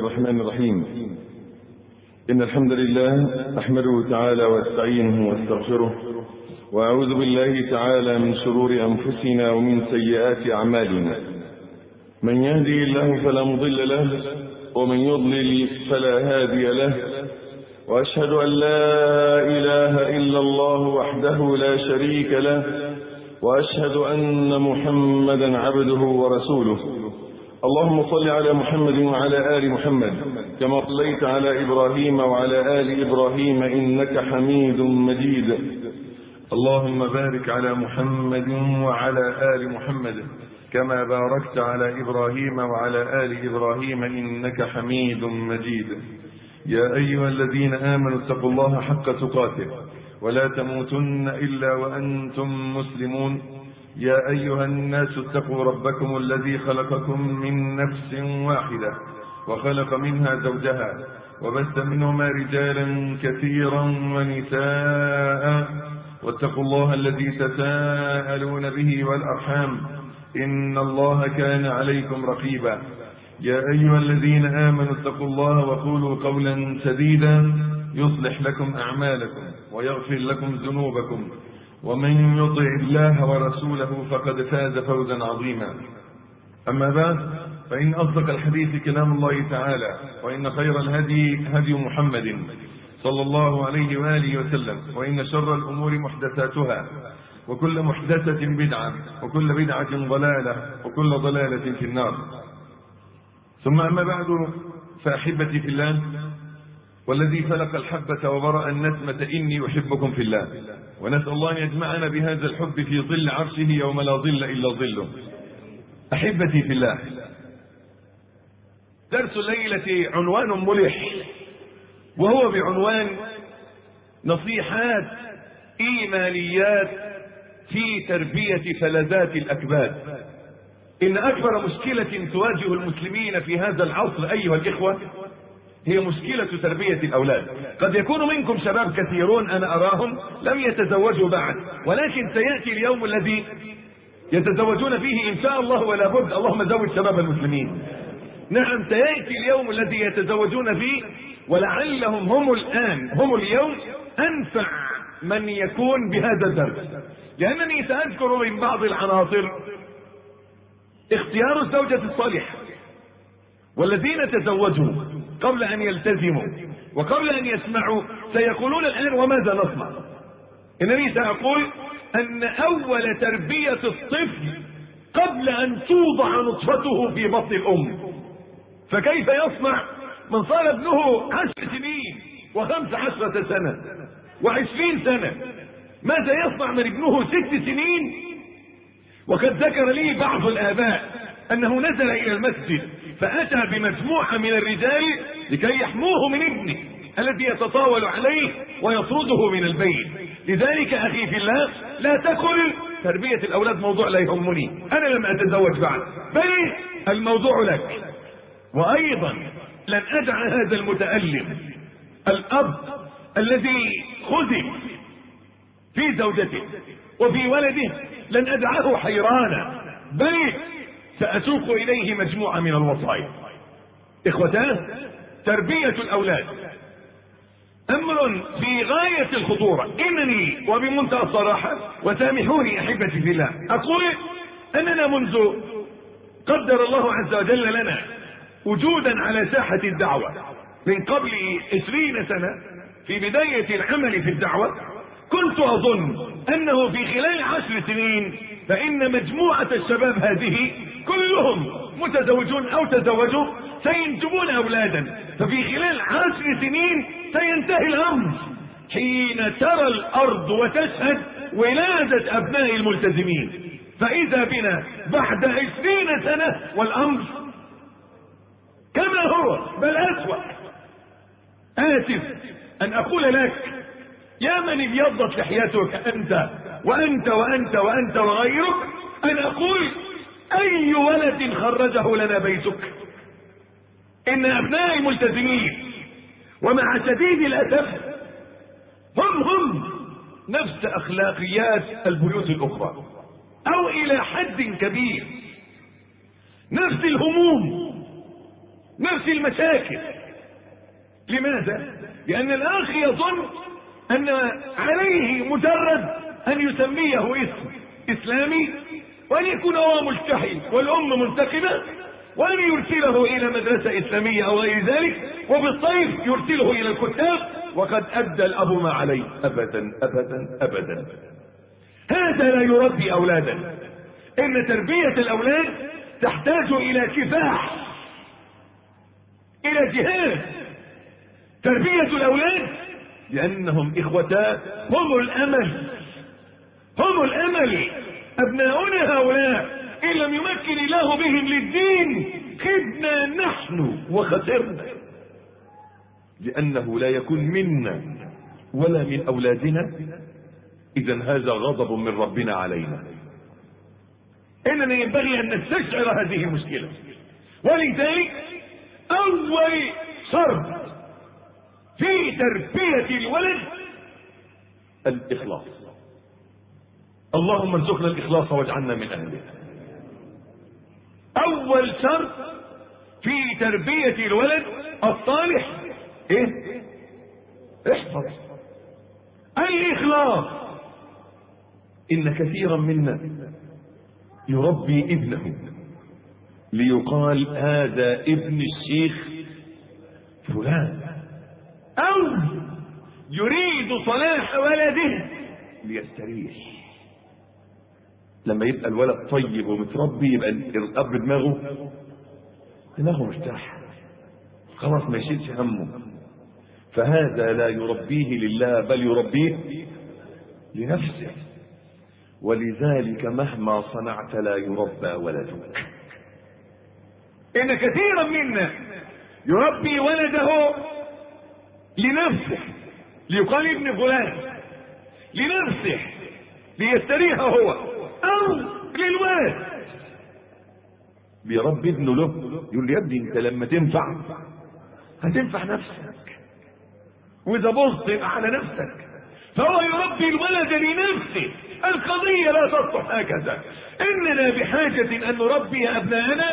الرحمن الرحيم إن الحمد لله أحمده تعالى واستعينه واستغفره وأعوذ بالله تعالى من شرور أنفسنا ومن سيئات أعمالنا من يهدي الله فلا مضل له ومن يضلل فلا هادي له وأشهد أن لا إله إلا الله وحده لا شريك له وأشهد أن محمدا عبده ورسوله اللهم صل على محمد وعلى آل محمد كما صليت على إبراهيم وعلى آل إبراهيم إنك حميد مجيد اللهم بارك على محمد وعلى آل محمد كما باركت على إبراهيم وعلى آل إبراهيم إنك حميد مجيد يا أيها الذين آمنوا اتقوا الله حق تقاته ولا تموتن إلا وأنتم مسلمون يا أيها الناس اتقوا ربكم الذي خلقكم من نفس واحدة وخلق منها زوجها وبث منهما رجالا كثيرا ونساء واتقوا الله الذي تساءلون به والأرحام إن الله كان عليكم رقيبا يا أيها الذين آمنوا اتقوا الله وقولوا قولا سديدا يصلح لكم أعمالكم ويغفر لكم ذنوبكم ومن يطع الله ورسوله فقد فاز فوزا عظيما أما بعد فإن أصدق الحديث كلام الله تعالى وإن خير الهدي هدي محمد صلى الله عليه وآله وسلم وإن شر الأمور محدثاتها وكل محدثة بدعة وكل بدعة ضلالة وكل ضلالة في النار ثم أما بعد فأحبتي في الله والذي فلق الحبة وبرأ النسمة إني أحبكم في الله ونسأل الله أن يجمعنا بهذا الحب في ظل عرشه يوم لا ظل إلا ظله أحبتي في الله درس الليلة عنوان ملح وهو بعنوان نصيحات إيمانيات في تربية فلذات الأكباد إن أكبر مشكلة تواجه المسلمين في هذا العصر أيها الإخوة هي مشكلة تربية الأولاد قد يكون منكم شباب كثيرون أنا أراهم لم يتزوجوا بعد ولكن سيأتي اليوم الذي يتزوجون فيه إن شاء الله ولا بد اللهم زوج شباب المسلمين نعم سيأتي اليوم الذي يتزوجون فيه ولعلهم هم الآن هم اليوم أنفع من يكون بهذا الدرس لأنني سأذكر من بعض العناصر اختيار الزوجة الصالحة والذين تزوجوا قبل أن يلتزموا وقبل أن يسمعوا سيقولون الآن وماذا نصنع إنني سأقول أن أول تربية الطفل قبل أن توضع نطفته في بطن الأم فكيف يصنع من صار ابنه عشر سنين وخمس عشرة سنة وعشرين سنة ماذا يصنع من ابنه ست سنين وقد ذكر لي بعض الآباء أنه نزل إلى المسجد فأتى بمجموعة من الرجال لكي يحموه من ابنه الذي يتطاول عليه ويطرده من البيت لذلك أخي في الله لا تقل تربية الأولاد موضوع لا يهمني أنا لم أتزوج بعد بل الموضوع لك وأيضا لن أدع هذا المتألم الأب الذي خذل في زوجته وفي ولده لن أدعه حيرانا بل سأسوق إليه مجموعة من الوصايا إخوتان تربية الأولاد أمر في غاية الخطورة إنني وبمنتهى الصراحة وسامحوني أحبتي في الله أقول أننا منذ قدر الله عز وجل لنا وجودا على ساحة الدعوة من قبل عشرين سنة في بداية العمل في الدعوة كنت أظن أنه في خلال عشر سنين فإن مجموعة الشباب هذه كلهم متزوجون أو تزوجوا سينجبون أولادا ففي خلال عشر سنين سينتهي الأمر حين ترى الأرض وتشهد ولادة أبناء الملتزمين فإذا بنا بعد عشرين سنة والأمر كما هو بل أسوأ آسف أن أقول لك يا من ابيضت لحيتك أنت وأنت وأنت وأنت وغيرك أن أقول أي ولد خرجه لنا بيتك إن أبناء الملتزمين ومع شديد الأسف هم هم نفس أخلاقيات البيوت الأخرى أو إلى حد كبير نفس الهموم نفس المشاكل لماذا؟ لأن الأخ يظن أن عليه مجرد أن يسميه اسم إسلامي وأن يكون هو ملتحي والأم منتقبة وأن يرسله إلى مدرسة إسلامية أو غير ذلك وبالصيف يرسله إلى الكتاب وقد أدى الأب ما عليه أبدا أبدا أبدا هذا لا يربي أولادا إن تربية الأولاد تحتاج إلى كفاح إلى جهاد تربية الأولاد لأنهم إخوتان هم الأمل هم الأمل أبناؤنا هؤلاء إن لم يمكن الله بهم للدين خدنا نحن وخسرنا لأنه لا يكون منا ولا من أولادنا إذا هذا غضب من ربنا علينا إننا ينبغي أن نستشعر هذه المشكلة ولذلك أول شرط في تربية الولد الإخلاص اللهم ارزقنا الإخلاص واجعلنا من أهله أول شرط في تربية الولد الصالح إيه؟ احفظ الإخلاص إن كثيرا منا يربي ابنه ليقال هذا ابن الشيخ فلان أو يريد صلاح ولده ليستريح لما يبقى الولد طيب ومتربي يبقى الأب دماغه دماغه مرتاح خلاص ما يشيلش همه فهذا لا يربيه لله بل يربيه لنفسه ولذلك مهما صنعت لا يربى ولدك إن كثيرا منا يربي ولده لنفسه ليقال ابن فلان لنفسه ليستريح هو او للولد بيربي ابنه له يقول له يا ابني انت لما تنفع هتنفع نفسك واذا بصت يبقى على نفسك فهو يربي الولد لنفسه القضية لا تصلح هكذا إننا بحاجة أن نربي أبناءنا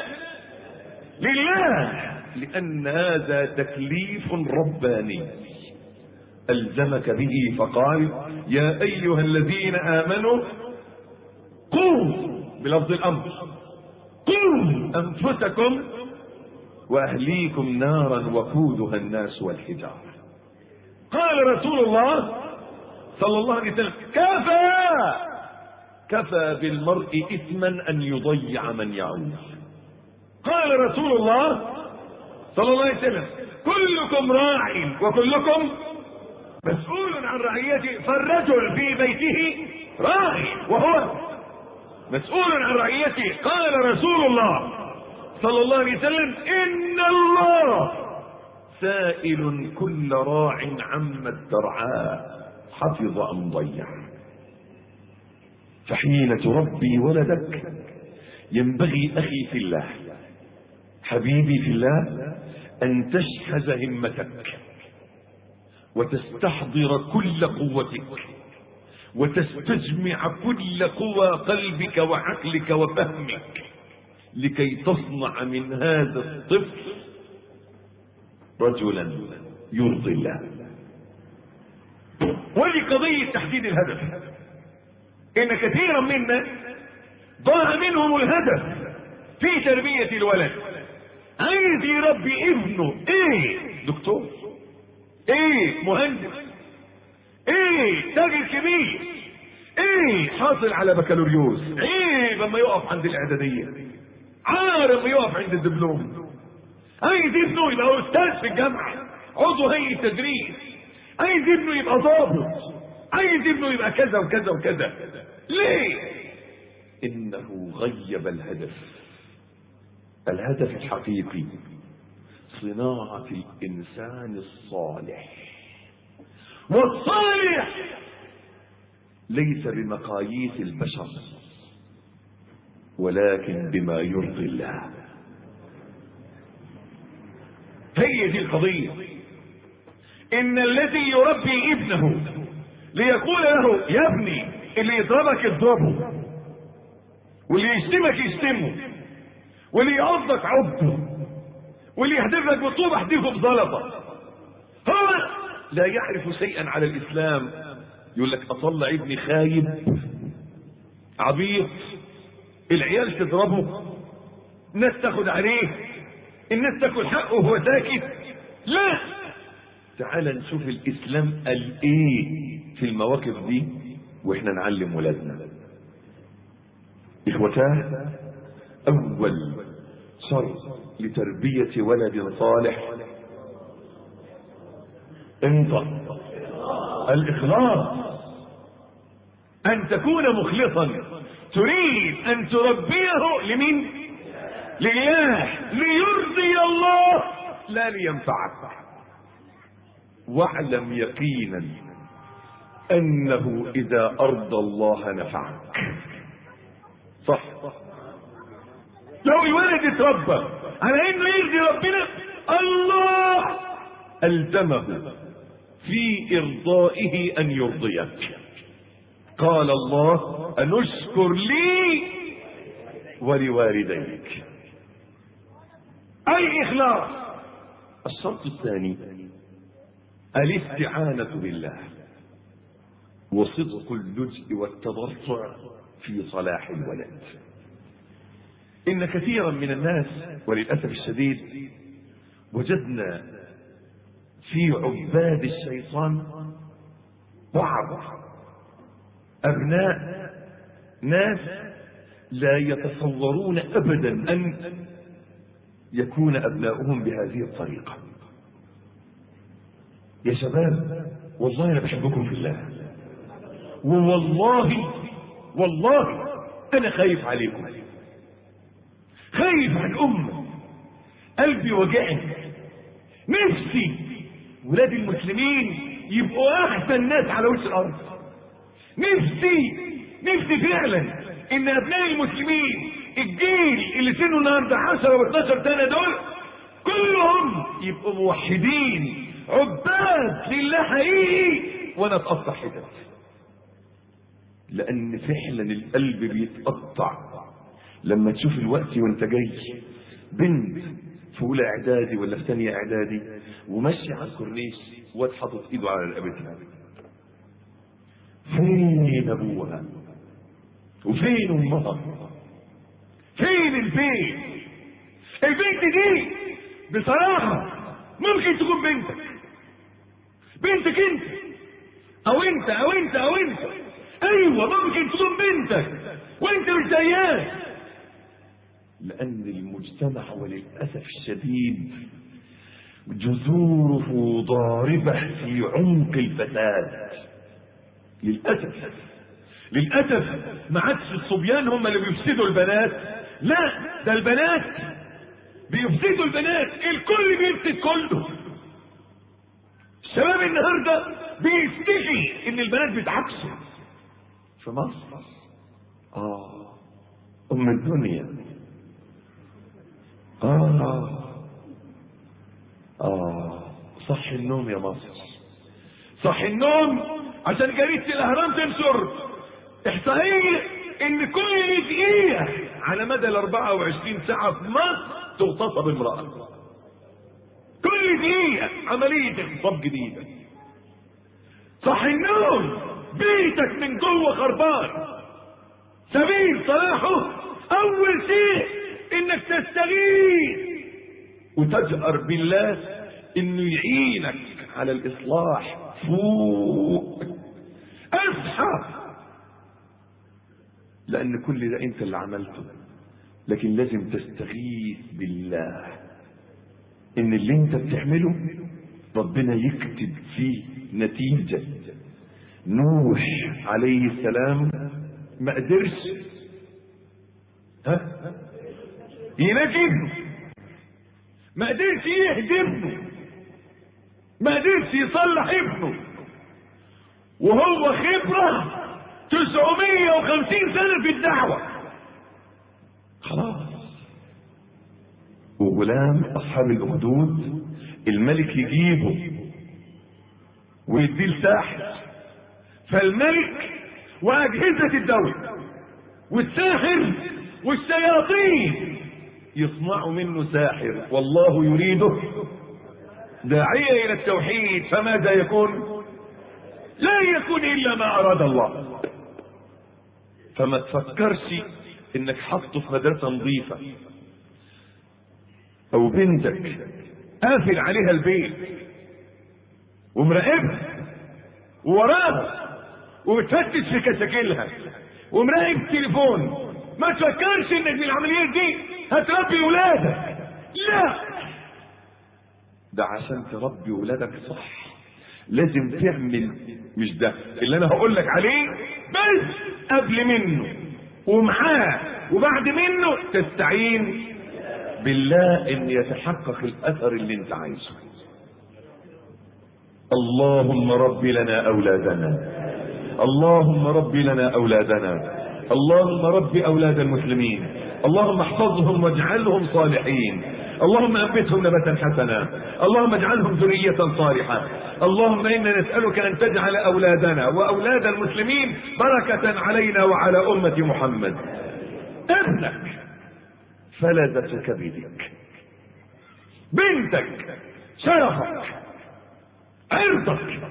لله لأن هذا تكليف رباني ألزمك به فقال يا أيها الذين آمنوا قوا بلفظ الأمر قوا أنفسكم وأهليكم نارا وقودها الناس والحجارة قال رسول الله صلى الله عليه وسلم كفى كفى بالمرء إثما أن يضيع من يعود قال رسول الله صلى الله عليه وسلم كلكم راع وكلكم مسؤول عن رعيته فالرجل في بيته راعي وهو مسؤول عن رعيته قال رسول الله صلى الله عليه وسلم ان الله سائل كل راع عما الدرعاء حفظ ام ضيع فحين تربي ولدك ينبغي اخي في الله حبيبي في الله ان تشحذ همتك وتستحضر كل قوتك وتستجمع كل قوى قلبك وعقلك وفهمك لكي تصنع من هذا الطفل رجلا يرضي الله ودي قضية تحديد الهدف إن كثيرا منا ضاع منهم الهدف في تربية الولد عايز يربي ابنه ايه دكتور ايه مهندس ايه تاجر كبير ايه حاصل على بكالوريوس ايه لما يقف عند الاعداديه عارف يقف عند الدبلوم عايز ابنه يبقى استاذ في الجامعه عضو هيئه تدريس عايز ابنه يبقى ضابط عايز ابنه يبقى كذا وكذا وكذا ليه انه غيب الهدف الهدف الحقيقي صناعة الإنسان الصالح والصالح ليس بمقاييس البشر ولكن بما يرضي الله هي دي القضية إن الذي يربي ابنه ليقول له يا ابني اللي يضربك اضربه واللي يشتمك يشتمه واللي يعضك عضه واللي يحدف لك بالطوب احدفه بزلطه هو لا يعرف شيئا على الاسلام يقول لك اطلع ابني خايب عبيط العيال تضربه الناس تاخد عليه الناس تاكل حقه وهو ساكت لا تعال نشوف الاسلام قال ايه في المواقف دي واحنا نعلم ولادنا اخوتاه اول شرط لتربية ولد صالح انت الاخلاص ان تكون مخلصا تريد ان تربيه لمين لله ليرضي الله لا لينفعك واعلم يقينا انه اذا ارضى الله نفعك صح لو الولد اتربى على انه يرضي ربنا الله الزمه في ارضائه ان يرضيك قال الله ان اشكر لي ولوالديك اي اخلاص الشرط الثاني الاستعانة بالله وصدق اللجء والتضرع في صلاح الولد ان كثيرا من الناس وللاسف الشديد وجدنا في عباد الشيطان بعض ابناء ناس لا يتصورون ابدا ان يكون ابناؤهم بهذه الطريقه يا شباب والله انا بحبكم في الله ووالله والله انا خايف عليكم خايف على الامه قلبي وجعني نفسي ولاد المسلمين يبقوا احسن ناس على وش الارض نفسي نفسي فعلا ان ابناء المسلمين الجيل اللي سنه النهارده 10 و12 سنه دول كلهم يبقوا موحدين عباد لله حقيقي وانا اتقطع حتت لان فعلا القلب بيتقطع لما تشوف الوقت وانت جاي بنت في اولى اعدادي ولا في ثانيه اعدادي وماشيه على الكورنيش واد حاطط ايده على رقبتها فين ابوها وفين امها فين البيت البنت دي بصراحة ممكن تكون بنتك بنتك انت او انت او انت او انت ايوه ممكن تكون بنتك وانت مش زيها لان المجتمع وللاسف الشديد جذوره ضاربه في عمق الفساد للاسف للاسف ما عادش الصبيان هم اللي بيفسدوا البنات لا ده البنات بيفسدوا البنات الكل بيفسد كله الشباب النهارده بيشتكي ان البنات بتعكسوا في مصر اه ام الدنيا اه اه صح النوم يا مصر صح النوم عشان جريدة الاهرام تنشر احصائية ان كل دقيقة على مدى ال 24 ساعة في مصر تغتصب امرأة كل دقيقة عملية اغتصاب جديدة صح النوم بيتك من جوه خربان سبيل صلاحه اول شيء انك تستغيث وتجأر بالله انه يعينك على الاصلاح فوق اصحى لان كل ده انت اللي عملته لكن لازم تستغيث بالله ان اللي انت بتعمله ربنا يكتب فيه نتيجة نوح عليه السلام ما قدرش ها ينجي ابنه ما قدرش يهدي ابنه ما قدرش يصلح ابنه وهو خبرة 950 سنة في الدعوة خلاص وغلام أصحاب الأخدود الملك يجيبه ويديه الساحر فالملك وأجهزة الدولة والساحر والشياطين يصنع منه ساحر والله يريده داعية إلى التوحيد فماذا يكون لا يكون إلا ما أراد الله فما تفكرش إنك حطه في مدرسة نظيفة أو بنتك قافل عليها البيت ومراقبها ووراها وبتفتش في كشاكيلها ومراقب التليفون ما تفكرش انك بالعمليات دي هتربي ولادك لا ده عشان تربي ولادك صح لازم تعمل مش ده اللي انا هقول لك عليه بس قبل منه ومعاه وبعد منه تستعين بالله ان يتحقق الاثر اللي انت عايزه اللهم رب لنا اولادنا اللهم رب لنا اولادنا اللهم رب اولاد المسلمين اللهم احفظهم واجعلهم صالحين اللهم انبتهم نبتا حسنا اللهم اجعلهم ذرية صالحة اللهم انا نسألك ان تجعل اولادنا واولاد المسلمين بركة علينا وعلى امة محمد ابنك فلذة كبدك بنتك شرفك عرضك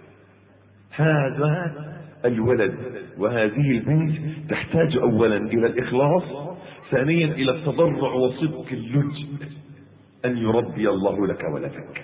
هذا الولد وهذه البنت تحتاج اولا الى الاخلاص ثانيا الى التضرع وصدق اللجء ان يربي الله لك ولدك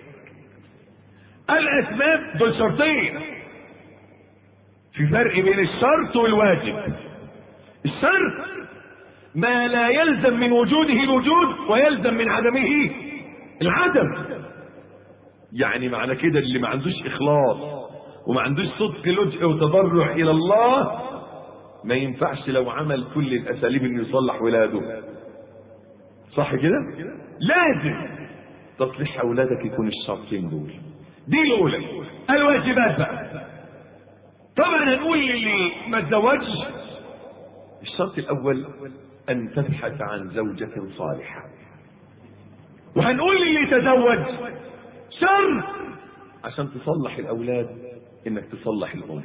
الاسباب دول شرطين في فرق بين الشرط والواجب الشرط ما لا يلزم من وجوده الوجود ويلزم من عدمه العدم يعني معنى كده اللي ما عندوش اخلاص وما عندوش صدق لجء وتضرع الى الله ما ينفعش لو عمل كل الاساليب انه يصلح ولاده صح كده لازم تصليح اولادك يكون الشرطين دول دي الاولى الواجبات بقى طبعا هنقول للي ما اتزوجش الشرط الاول ان تبحث عن زوجة صالحة وهنقول للي تزوج شرط عشان تصلح الاولاد انك تصلح الام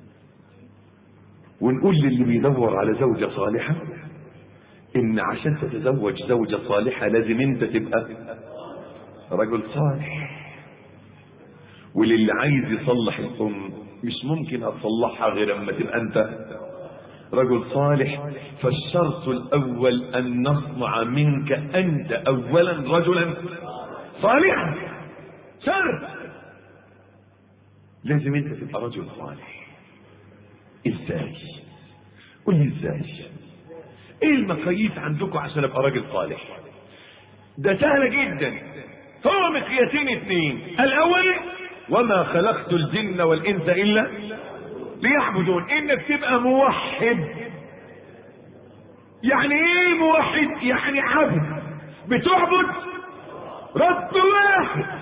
ونقول للي بيدور على زوجة صالحة ان عشان تتزوج زوجة صالحة لازم انت تبقى رجل صالح وللي عايز يصلح الام مش ممكن هتصلحها غير اما تبقى انت رجل صالح فالشرط الاول ان نصنع منك انت اولا رجلا صالحا شرط لازم انت تبقى رجل صالح ازاي قول لي ازاي ايه المقاييس عندكم عشان ابقى راجل صالح ده سهله جدا هو مقياسين اثنين الاول وما خلقت الجن والانس الا ليعبدون انك تبقى موحد يعني ايه موحد يعني عبد بتعبد رب واحد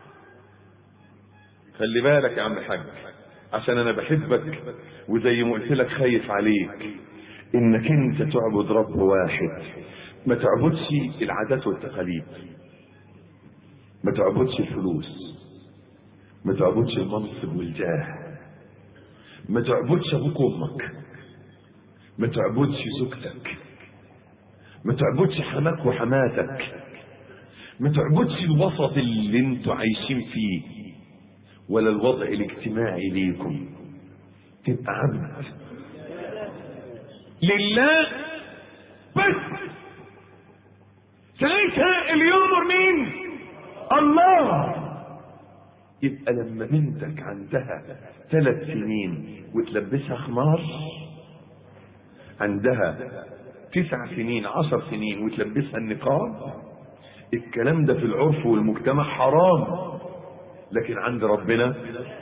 خلي بالك يا عم الحاج عشان انا بحبك وزي ما قلت لك خايف عليك انك انت تعبد رب واحد ما تعبدش العادات والتقاليد ما تعبدش الفلوس ما تعبدش المنصب والجاه ما تعبدش ابوك وامك ما تعبدش زوجتك ما تعبدش حماك وحماتك ما تعبدش الوسط اللي انتوا عايشين فيه ولا الوضع الاجتماعي ليكم تبقى عبد لله بس ساعتها اللي يؤمر مين الله يبقى لما بنتك عندها ثلاث سنين وتلبسها خمار عندها تسع سنين عشر سنين وتلبسها النقاب الكلام ده في العرف والمجتمع حرام لكن عند ربنا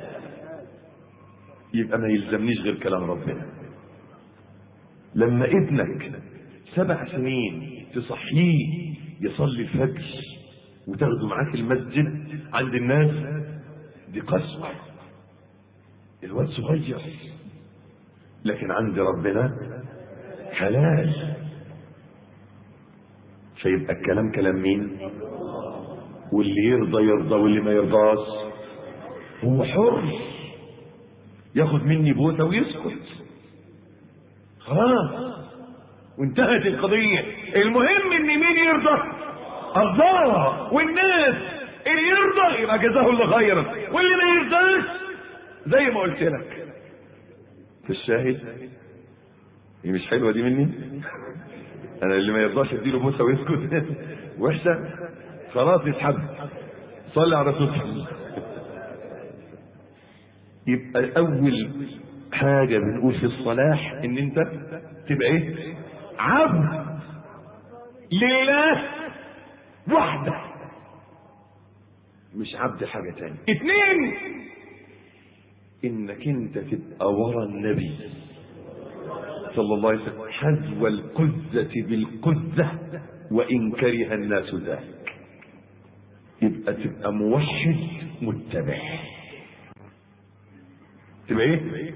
يبقى ما يلزمنيش غير كلام ربنا لما ابنك سبع سنين تصحيه يصلي الفجر وتاخده معاك المسجد عند الناس دي قسوة الواد صغير لكن عند ربنا حلال فيبقى الكلام كلام مين واللي يرضى يرضى واللي ما يرضاش هو حر ياخد مني بوسه ويسكت خلاص وانتهت القضيه المهم ان مين يرضى الله والناس اللي يرضى يبقى جزاه الله خيرا واللي ما يرضاش زي ما قلت لك في الشاهد هي مش حلوه دي مني انا اللي ما يرضاش اديله بوسه ويسكت وحشه خلاص يسحب صلي على رسول الله يبقى اول حاجه بنقول في الصلاح ان انت تبقى ايه عبد لله وحده مش عبد حاجه تانية اتنين انك انت تبقى ورا النبي صلى الله عليه وسلم حذو القزة بالقزة وإن كره الناس ذلك يبقى تبقى موحد متبع تبقى ايه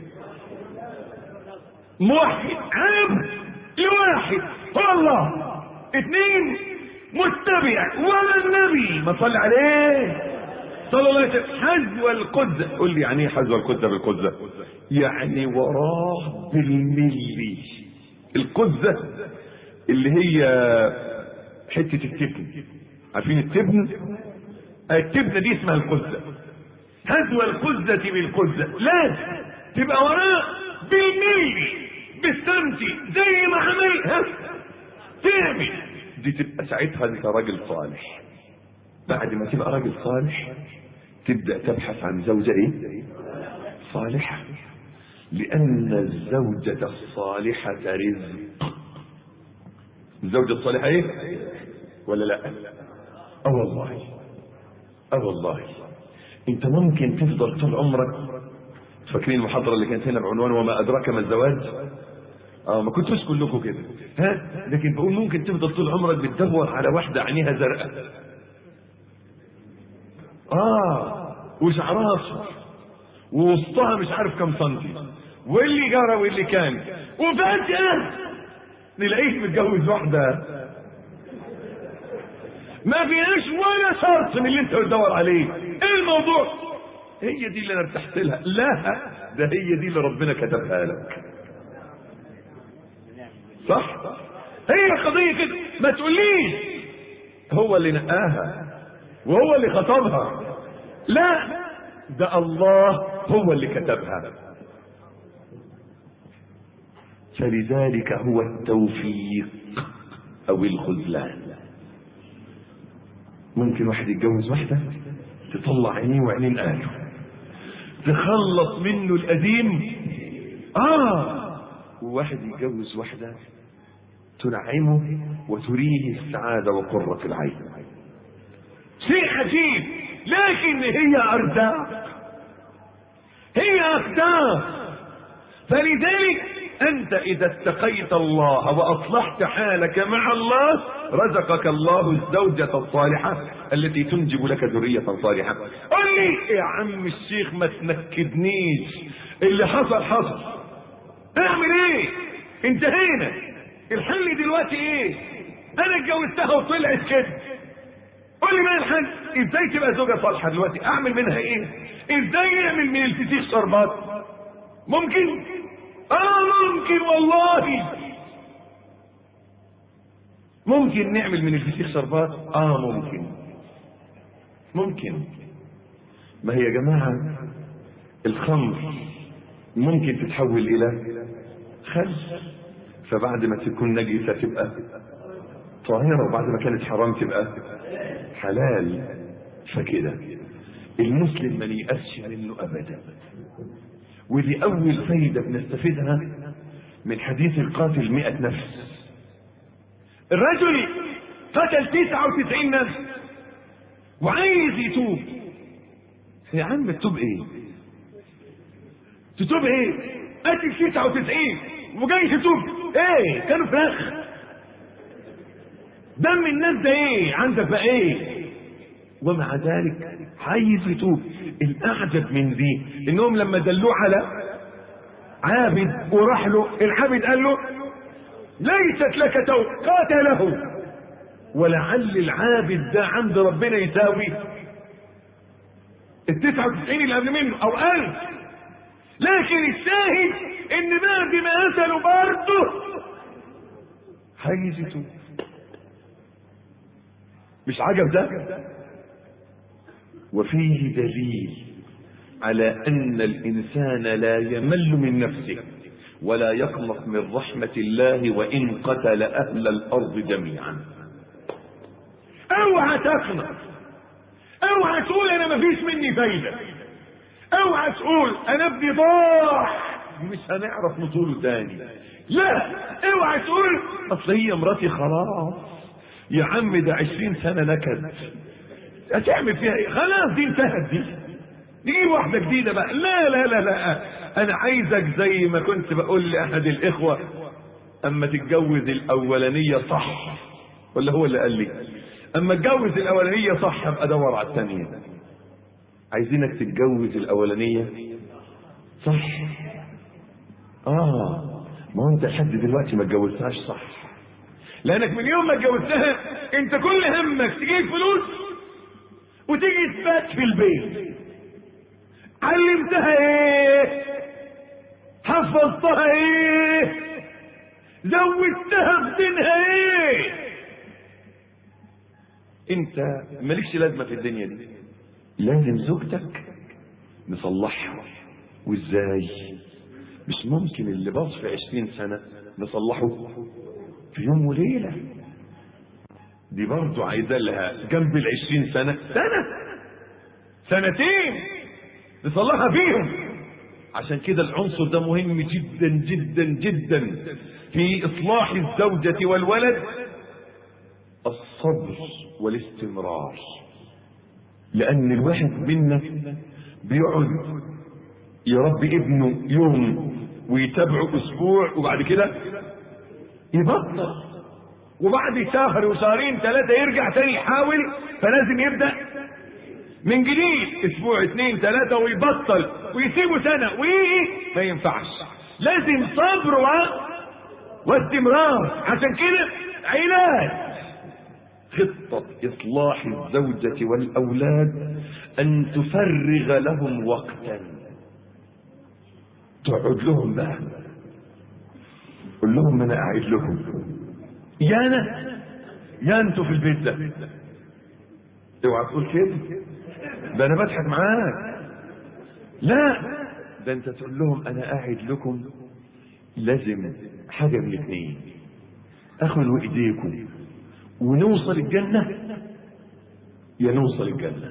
موحد عبد لواحد هو الله اثنين متبع ولا النبي ما صلى عليه صلى الله عليه وسلم حذو القدة قول لي يعني ايه حذو القدة بالقدة يعني وراه بالملي القدة اللي هي حتة التبن عارفين التبن التبنة دي اسمها القدة حذو القدة بالقدة لا تبقى وراه بالملي بالسمتي زي ما عملها تعمل دي تبقى ساعتها انت راجل صالح بعد ما تبقى راجل صالح تبدأ تبحث عن زوجة ايه صالحة لأن الزوجة الصالحة رزق الزوجة الصالحة ايه ولا لا اه والله اه والله انت ممكن تفضل طول عمرك فاكرين المحاضرة اللي كانت هنا بعنوان وما أدراك ما الزواج اه ما كنتوش كلكم كده ها لكن بقول ممكن تفضل طول عمرك بتدور على واحدة عينيها زرقاء اه وشعرها اصفر ووسطها مش عارف كم سنتي واللي جرى واللي كان وفجأة نلاقيه متجوز واحدة ما فيهاش ولا شرط من اللي انت بتدور عليه ايه الموضوع هي دي اللي انا ارتحت لها لا ده هي دي اللي ربنا كتبها لك صح هي القضية كده ما تقوليش هو اللي نقاها وهو اللي خطبها لا ده الله هو اللي كتبها فلذلك هو التوفيق او الخذلان ممكن واحد يتجوز واحدة تطلع عينيه وعينين اهله تخلص منه القديم اه وواحد يتجوز واحدة تنعمه وتريه السعادة وقرة العين شيء عجيب لكن هي أرداء هي أقدار فلذلك أنت إذا اتقيت الله وأصلحت حالك مع الله رزقك الله الزوجة الصالحة التي تنجب لك ذرية صالحة قل لي يا عم الشيخ ما تنكدنيش اللي حصل حصل اعمل ايه انتهينا الحل دلوقتي ايه انا اتجوزتها وطلعت كده قول لي ما الحل ازاي تبقى زوجة صالحة دلوقتي اعمل منها ايه ازاي نعمل من الفتيش شربات ممكن اه ممكن والله ممكن نعمل من الفتيش شربات اه ممكن ممكن ما هي يا جماعة الخمر ممكن تتحول الى خل فبعد ما تكون نجسة تبقى طاهرة وبعد ما كانت حرام تبقى حلال فكده المسلم ما ييأسش منه ابدا ودي اول فايدة بنستفيدها من حديث القاتل مئة نفس الرجل قتل تسعة وتسعين نفس وعايز يتوب يا عم تتوب ايه تتوب ايه قتل تسعة وتسعين وجاي تتوب ايه كانوا فراخ دم الناس ده ايه عندك بقى ايه ومع ذلك عايز يتوب الاعجب من دي انهم لما دلوه على عابد وراح له العابد قال له ليست لك توب قاتله ولعل العابد ده عند ربنا يساوي التسعة وتسعين اللي قبل منه او الف لكن الشاهد ان بعد ما قتلوا برضه عايز يتوب مش عجب ده وفيه دليل على ان الانسان لا يمل من نفسه ولا يقنط من رحمة الله وإن قتل أهل الأرض جميعا اوعى تقنط اوعى تقول انا مفيش مني فايدة اوعى تقول انا ابني ضاع مش هنعرف نطوله تاني لا اوعى تقول اصل هي مراتي خلاص يا عم ده عشرين سنة نكد هتعمل فيها ايه خلاص دي انتهت دي نجيب واحدة جديدة بقى لا لا لا لا انا عايزك زي ما كنت بقول لاحد الاخوة اما تتجوز الاولانية صح ولا هو اللي قال لي اما اتجوز الاولانية صح ابقى ادور على الثانية عايزينك تتجوز الاولانية صح اه ما هو انت لحد دلوقتي ما اتجوزتهاش صح لانك من يوم ما اتجوزتها انت كل همك تجيب فلوس وتيجي تبات في البيت علمتها ايه حفظتها ايه زودتها في دينها ايه انت مالكش لازمه في الدنيا دي لازم زوجتك نصلحها وازاي مش ممكن اللي باظ في عشرين سنة نصلحه في يوم وليلة دي برضه عايزة لها جنب العشرين سنة سنة سنتين نصلحها فيهم عشان كده العنصر ده مهم جدا جدا جدا في إصلاح الزوجة والولد الصبر والاستمرار لأن الواحد منا بيقعد يربي ابنه يوم ويتابعه أسبوع وبعد كده يبطل وبعد شهر وشهرين ثلاثة يرجع تاني يحاول فلازم يبدأ من جديد اسبوع اثنين ثلاثة ويبطل ويسيبه سنة ويجي ما ينفعش لازم صبر و... واستمرار عشان كده علاج خطة إصلاح الزوجة والأولاد أن تفرغ لهم وقتا تقعد لهم بقى قول لهم أنا قاعد لكم يا أنا يا أنتوا في البيت ده اوعى تقول كده ده أنا بضحك معاك لا ده أنت تقول لهم أنا قاعد لكم لازم حاجة من الاثنين أخذوا إيديكم ونوصل الجنة يا نوصل الجنة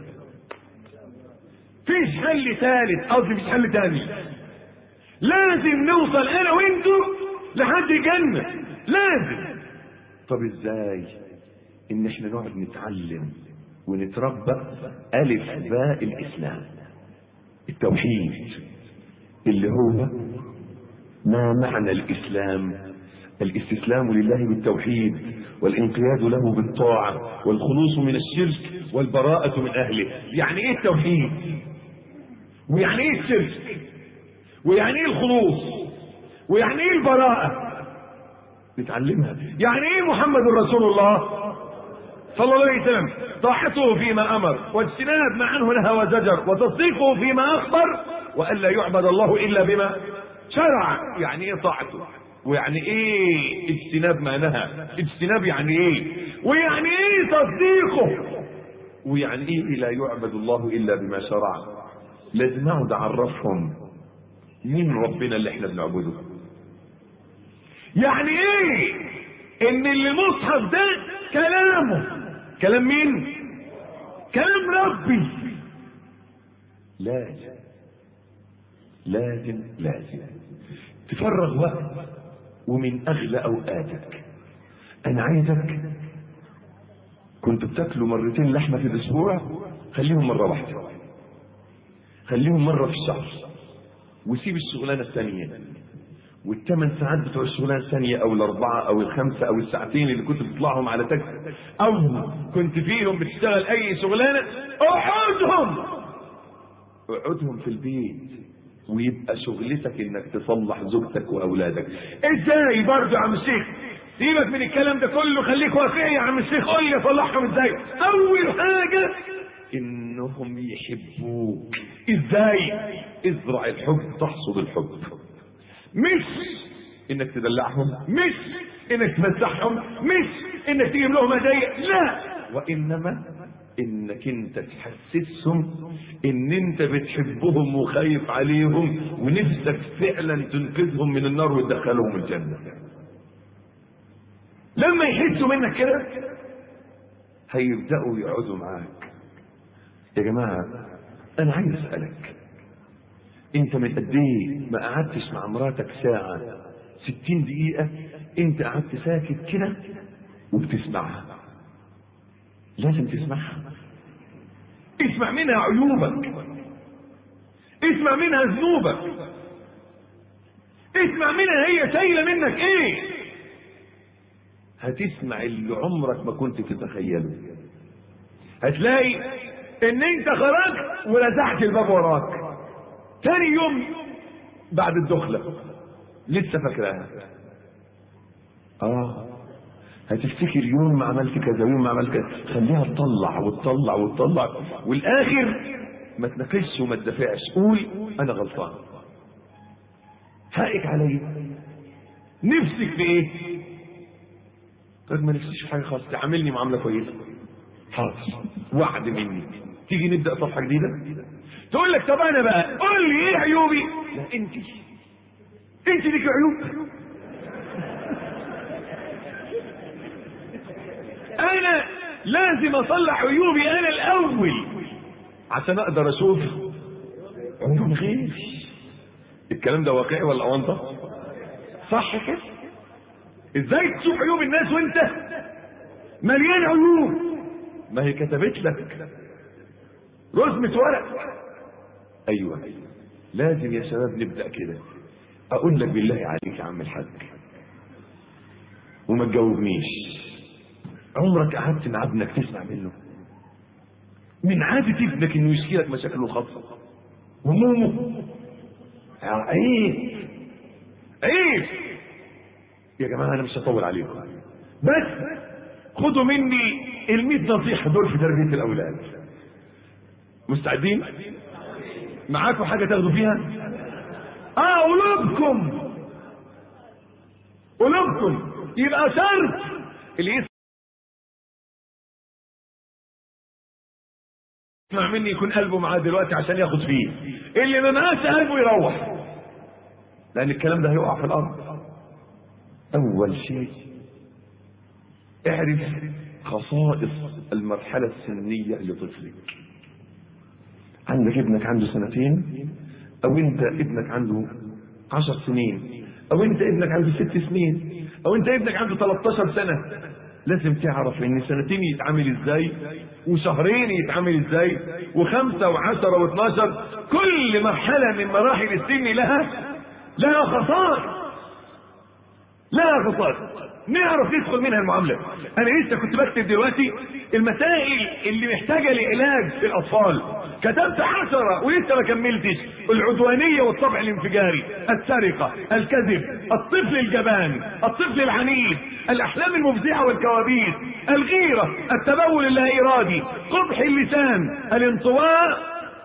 فيش حل ثالث قصدي مش حل تاني لازم نوصل انا وانتوا لحد الجنة لازم طب ازاي ان احنا نقعد نتعلم ونتربى الف باء الاسلام التوحيد اللي هو ما معنى الاسلام الاستسلام لله بالتوحيد والانقياد له بالطاعة والخلوص من الشرك والبراءة من أهله يعني إيه التوحيد ويعني إيه الشرك ويعني إيه الخلوص ويعني إيه البراءة نتعلمها يعني إيه محمد رسول الله صلى الله عليه وسلم طاعته فيما أمر واجتناب ما عنه نهى وزجر وتصديقه فيما أخبر وألا يعبد الله إلا بما شرع يعني إيه طاعته ويعني ايه اجتناب ما نهى اجتناب يعني ايه ويعني ايه تصديقه ويعني ايه لا يعبد الله الا بما شرع لازم اقعد اعرفهم مين ربنا اللي احنا بنعبده يعني ايه ان اللي المصحف ده كلامه كلام مين كلام ربي لازم لازم لازم تفرغ وقت ومن اغلى اوقاتك انا عايزك كنت بتاكلوا مرتين لحمه في الاسبوع خليهم مره واحده خليهم مره في الشهر وسيب الشغلانه الثانيه والثمان ساعات بتوع الشغلانه الثانيه او الاربعه او الخمسه او الساعتين اللي كنت بتطلعهم على تاكسي او كنت فيهم بتشتغل اي شغلانه اقعدهم اقعدهم في البيت ويبقى شغلتك انك تصلح زوجتك واولادك ازاي برضه يا عم الشيخ سيبك من الكلام ده كله خليك واقعي يا عم الشيخ قول لي اصلحهم ازاي اول حاجه انهم يحبوك ازاي ازرع الحب تحصد الحب مش انك تدلعهم مش انك تمسحهم مش انك تجيب لهم هدايا لا وانما انك انت تحسسهم ان انت بتحبهم وخايف عليهم ونفسك فعلا تنقذهم من النار وتدخلهم الجنه لما يحسوا منك كده هيبداوا يقعدوا معاك يا جماعه انا عايز اسالك انت من قد ايه ما قعدتش مع مراتك ساعه ستين دقيقه انت قعدت ساكت كده وبتسمعها لازم تسمعها اسمع منها عيوبك اسمع منها ذنوبك اسمع منها هي شايله منك ايه هتسمع اللي عمرك ما كنت تتخيله هتلاقي ان انت خرجت ولزحت الباب وراك تاني يوم بعد الدخلة لسه فاكراها اه هتفتكر يوم ما عملت كذا ويوم ما عملت كذا خليها تطلع وتطلع وتطلع والاخر ما تناقشش وما تدافعش قول انا غلطان حقك عليا نفسك في ايه قد ما نفسيش في حاجه خالص تعاملني معامله كويسه حاضر وعد مني تيجي نبدا صفحه جديده تقول لك طب انا بقى قول لي ايه عيوبي لا انت انت ليك عيوب انا لازم اصلح عيوبي انا الاول عشان اقدر اشوف عيوب غيري الكلام ده واقعي ولا اونطه صح كده ازاي تشوف عيوب الناس وانت مليان عيوب ما هي كتبت لك رسمة ورق ايوه لازم يا شباب نبدا كده اقول لك بالله عليك يا عم الحاج وما تجاوبنيش عمرك قعدت مع ابنك تسمع منه من عادة ابنك انه يشكي لك مشاكله الخاصة همومه عيب عيب يا جماعة انا مش هطول عليكم بس خدوا مني الميت نصيحة دول في تربية الاولاد مستعدين معاكم حاجة تاخدوا فيها اه قلوبكم قلوبكم يبقى شرط اللي يسمع مني يكون قلبه معاه دلوقتي عشان ياخد فيه اللي ما معاش قلبه يروح لان الكلام ده هيقع في الارض اول شيء اعرف خصائص المرحلة السنية لطفلك عندك ابنك عنده سنتين او انت ابنك عنده عشر سنين او انت ابنك عنده ست سنين او انت ابنك عنده 13 سنة لازم تعرف ان سنتين يتعامل ازاي وشهرين يتعامل ازاي وخمسة وعشرة واثناشر كل مرحلة من مراحل السن لها لها خصائص لها خصائص نعرف ندخل منها المعاملة انا لسه كنت بكتب دلوقتي المسائل اللي محتاجة لعلاج في الاطفال كتبت عشرة ولسه ما كملتش العدوانية والطبع الانفجاري السرقة الكذب الطفل الجبان الطفل العنيد الاحلام المفزعة والكوابيس الغيرة التبول اللا ارادي قبح اللسان الانطواء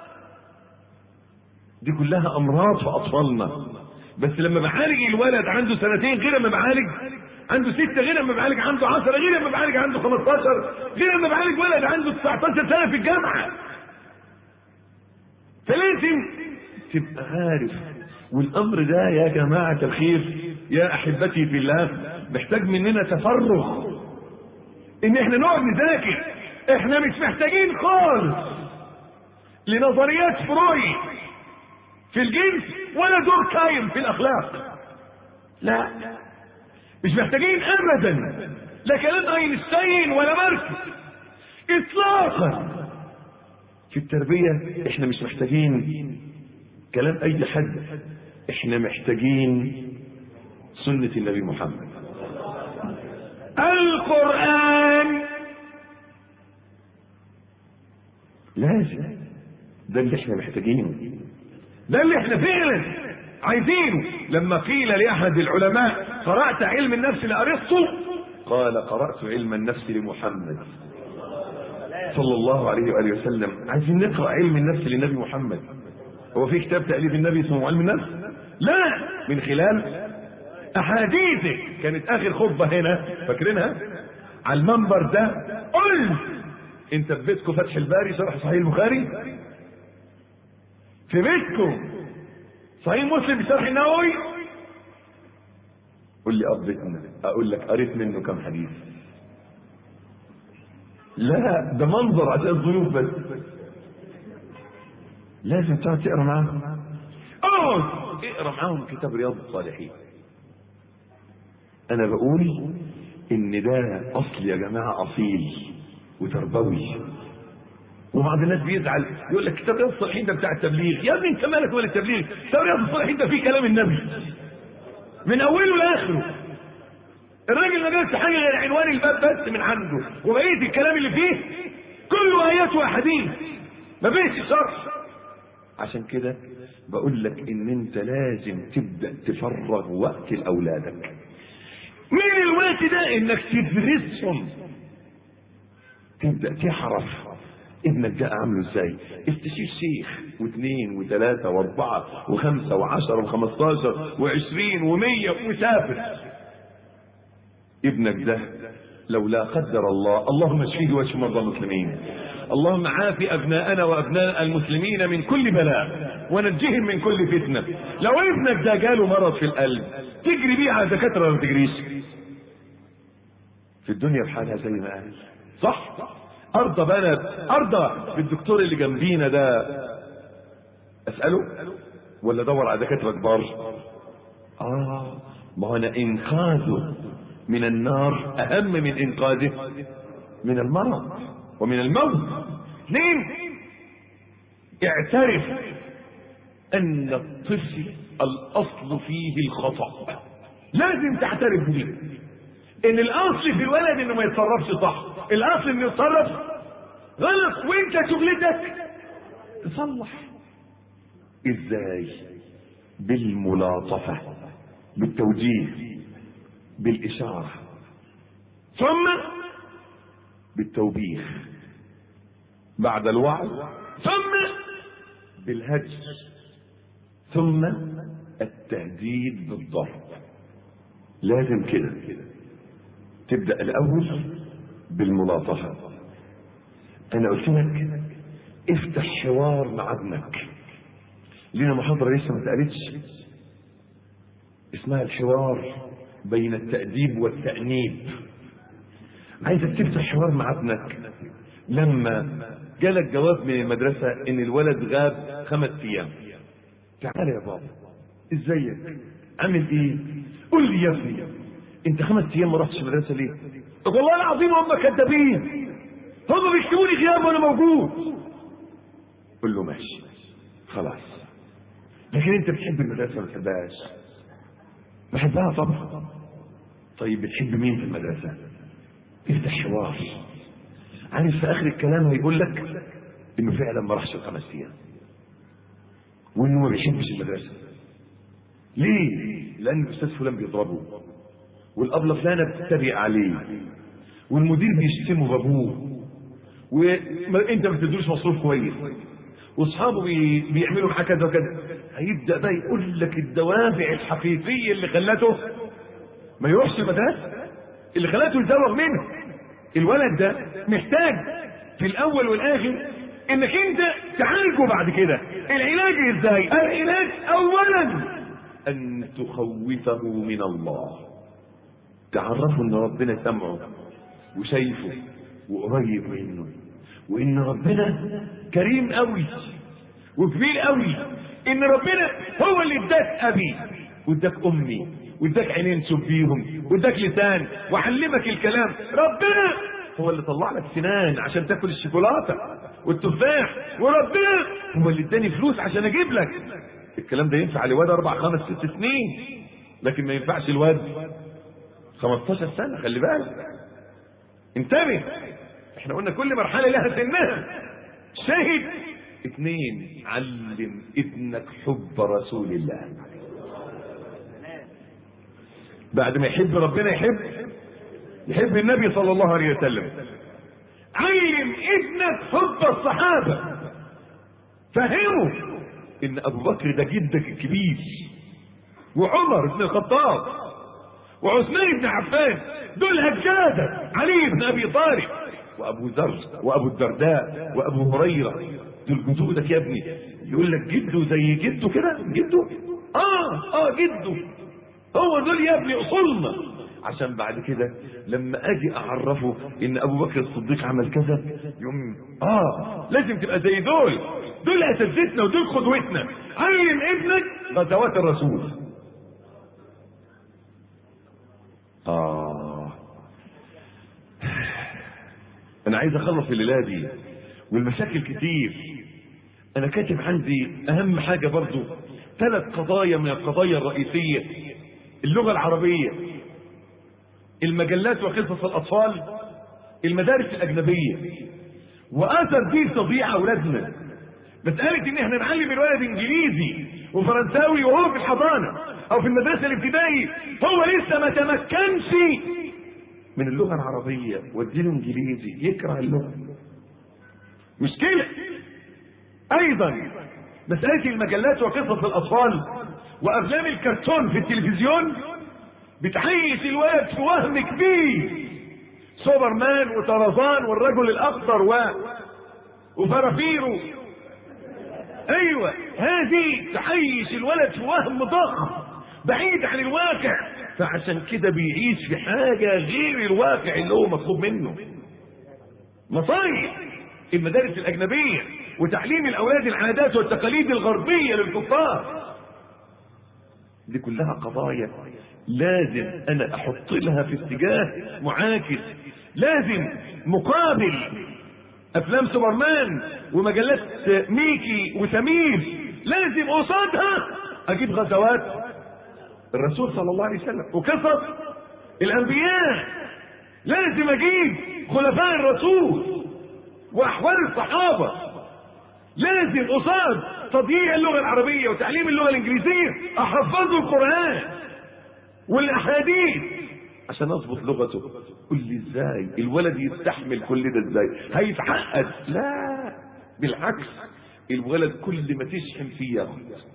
دي كلها امراض في اطفالنا بس لما بعالج الولد عنده سنتين غير لما بعالج عنده ستة غير لما بعالج عنده عشرة غير لما بعالج عنده 15 غير لما بعالج ولد عنده 19 سنة في الجامعة فلازم تبقى عارف والامر ده يا جماعة الخير يا احبتي في الله محتاج مننا تفرغ ان احنا نقعد نذاكر احنا مش محتاجين خالص لنظريات فرويد في الجنس ولا دور كاين في الاخلاق لا مش محتاجين ابدا لا كلام اينشتاين ولا ماركس اطلاقا في التربية احنا مش محتاجين كلام اي حد احنا محتاجين سنة النبي محمد القرآن لازم ده اللي احنا محتاجينه ده اللي احنا فعلا عايزينه لما قيل لاحد العلماء قرات علم النفس لارسطو قال قرات علم النفس لمحمد صلى الله عليه واله وسلم عايزين نقرا علم النفس للنبي محمد هو في كتاب تاليف النبي اسمه علم النفس لا من خلال احاديثك كانت اخر خطبه هنا فاكرينها على المنبر ده قلت انت في بيتكم فتح الباري شرح صحيح البخاري في بيتكم صحيح مسلم بشرح النووي قول لي قضيتنا اقول لك قريت منه كم حديث لا ده منظر عشان الضيوف بس لازم تقعد تقرا معاهم اقعد اقرا معاهم كتاب رياض الصالحين انا بقول ان ده اصل يا جماعه اصيل وتربوي وبعض الناس بيزعل يقول لك كتاب رياض الصالحين ده بتاع التبليغ يا ابني انت مالك ولا التبليغ كتاب رياض الصالحين ده فيه كلام النبي من اوله لاخره الراجل ما جابش حاجه غير عنوان الباب بس من عنده وبقيه الكلام اللي فيه كله ايات واحاديث ما فيش شرح عشان كده بقول لك ان انت لازم تبدا تفرغ وقت لاولادك من الوقت ده انك تدرسهم تبدا تعرف ابنك ده عامله ازاي استشير شيخ واثنين وثلاثة واربعة وخمسة وعشرة وخمستاشر وعشرين ومية وسافر ابنك ده لو لا قدر الله اللهم اشفيه واشف مرضى المسلمين اللهم عاف ابناءنا وابناء المسلمين من كل بلاء ونجهم من كل فتنه لو ابنك ده جاله مرض في القلب تجري بيه على الدكاتره ولا ما تجريش في الدنيا بحالها زي ما قال صح ارضى بنات ارضى بالدكتور اللي جنبينا ده اساله ولا ادور على دكاتره كبار اه ما هو انا انقاذه من النار اهم من انقاذه من المرض ومن الموت اثنين اعترف ان الطفل الاصل فيه الخطا لازم تعترف به ان الاصل في الولد انه ما يتصرفش صح الاصل انه يتصرف غلط وانت شغلتك تصلح ازاي بالملاطفه بالتوجيه بالاشاره ثم بالتوبيخ بعد الوعظ ثم بالهجر ثم التهديد بالضرب لازم كده تبدا الاول بالملاطفه انا قلت لك افتح حوار مع ابنك لنا محاضره لسه ما اتقالتش اسمها الحوار بين التأديب والتأنيب عايزك تفتح حوار مع ابنك لما جالك جواب من المدرسة ان الولد غاب خمس ايام تعال يا بابا ازيك عامل ايه قول لي يا ابني انت خمس ايام ما رحتش المدرسة ليه والله العظيم هم كذابين هم بيكتبوا لي غياب وانا موجود قول له ماشي خلاص لكن انت بتحب المدرسة ولا ما بتحبهاش بحبها طبعا طيب بتحب مين في المدرسة افتح حوار عارف في اخر الكلام هيقول لك انه فعلا ما راحش الخمس ايام وانه ما بيحبش المدرسة ليه لان الاستاذ فلان بيضربه والابله فلانه بتتريق عليه والمدير بيشتمه بابوه وانت ما بتدوش مصروف كويس واصحابه بي... بيعملوا معاه كذا وكذا هيبدا بقى يقول لك الدوافع الحقيقيه اللي خلته ما يروحش المدرسه اللي خلته يزوغ منها الولد ده محتاج في الاول والاخر انك انت تعالجه بعد كده العلاج ازاي العلاج اولا ان تخوفه من الله تعرفه ان ربنا سمعه وشايفه وقريب منه وان ربنا كريم قوي وكبير قوي ان ربنا هو اللي اداك ابي واداك امي واداك عينين تشوف بيهم واداك لسان وعلمك الكلام ربنا هو اللي طلع لك سنان عشان تاكل الشوكولاته والتفاح وربنا هو اللي اداني فلوس عشان اجيب لك الكلام ده ينفع لواد اربع خمس ست سنين لكن ما ينفعش الواد 15 سنه خلي بالك انتبه احنا قلنا كل مرحله لها سنها شاهد اثنين علم ابنك حب رسول الله بعد ما يحب ربنا يحب يحب النبي صلى الله عليه وسلم علم ابنك حب الصحابة فهمه ان ابو بكر ده جدك الكبير وعمر بن الخطاب وعثمان بن عفان دول هجادة علي بن ابي طالب وابو ذر وابو الدرداء وابو هريرة دول جدودك يا ابني يقول لك جده زي جده كده جده اه اه جده هو دول يا ابني اصولنا عشان بعد كده لما اجي اعرفه ان ابو بكر الصديق عمل كذا يوم اه لازم تبقى زي دول دول اساتذتنا ودول قدوتنا علم ابنك غزوات الرسول اه انا عايز اخلص الليله دي والمشاكل كتير انا كاتب عندي اهم حاجه برضو ثلاث قضايا من القضايا الرئيسيه اللغه العربيه المجلات وقصص الاطفال المدارس الاجنبيه واثر دي تضييع اولادنا مساله ان احنا نعلم الولد انجليزي وفرنساوي وهو في الحضانه او في المدرسه الابتدائي هو لسه ما تمكنش من اللغه العربيه واديله انجليزي يكره اللغه مشكله ايضا مساله المجلات وقصص الاطفال وافلام الكرتون في التلفزيون بتعيش الولد في وهم كبير سوبرمان وطرزان والرجل الاخضر و وفرافيرو ايوه هذه تعيش الولد في وهم ضخم بعيد عن الواقع فعشان كده بيعيش في حاجه غير الواقع اللي هو مطلوب منه مصايب المدارس الاجنبيه وتعليم الاولاد العادات والتقاليد الغربيه للكفار دي كلها قضايا لازم انا احط لها في اتجاه معاكس لازم مقابل افلام سوبرمان ومجلات ميكي وسمير لازم قصادها اجيب غزوات الرسول صلى الله عليه وسلم وقصص الانبياء لازم اجيب خلفاء الرسول واحوال الصحابه لازم قصاد تضييع اللغه العربيه وتعليم اللغه الانجليزيه احفظه القران والاحاديث عشان اظبط لغته قل لي ازاي الولد يستحمل كل ده ازاي هيتعقد لا بالعكس الولد كل ما تشحن فيه ياخد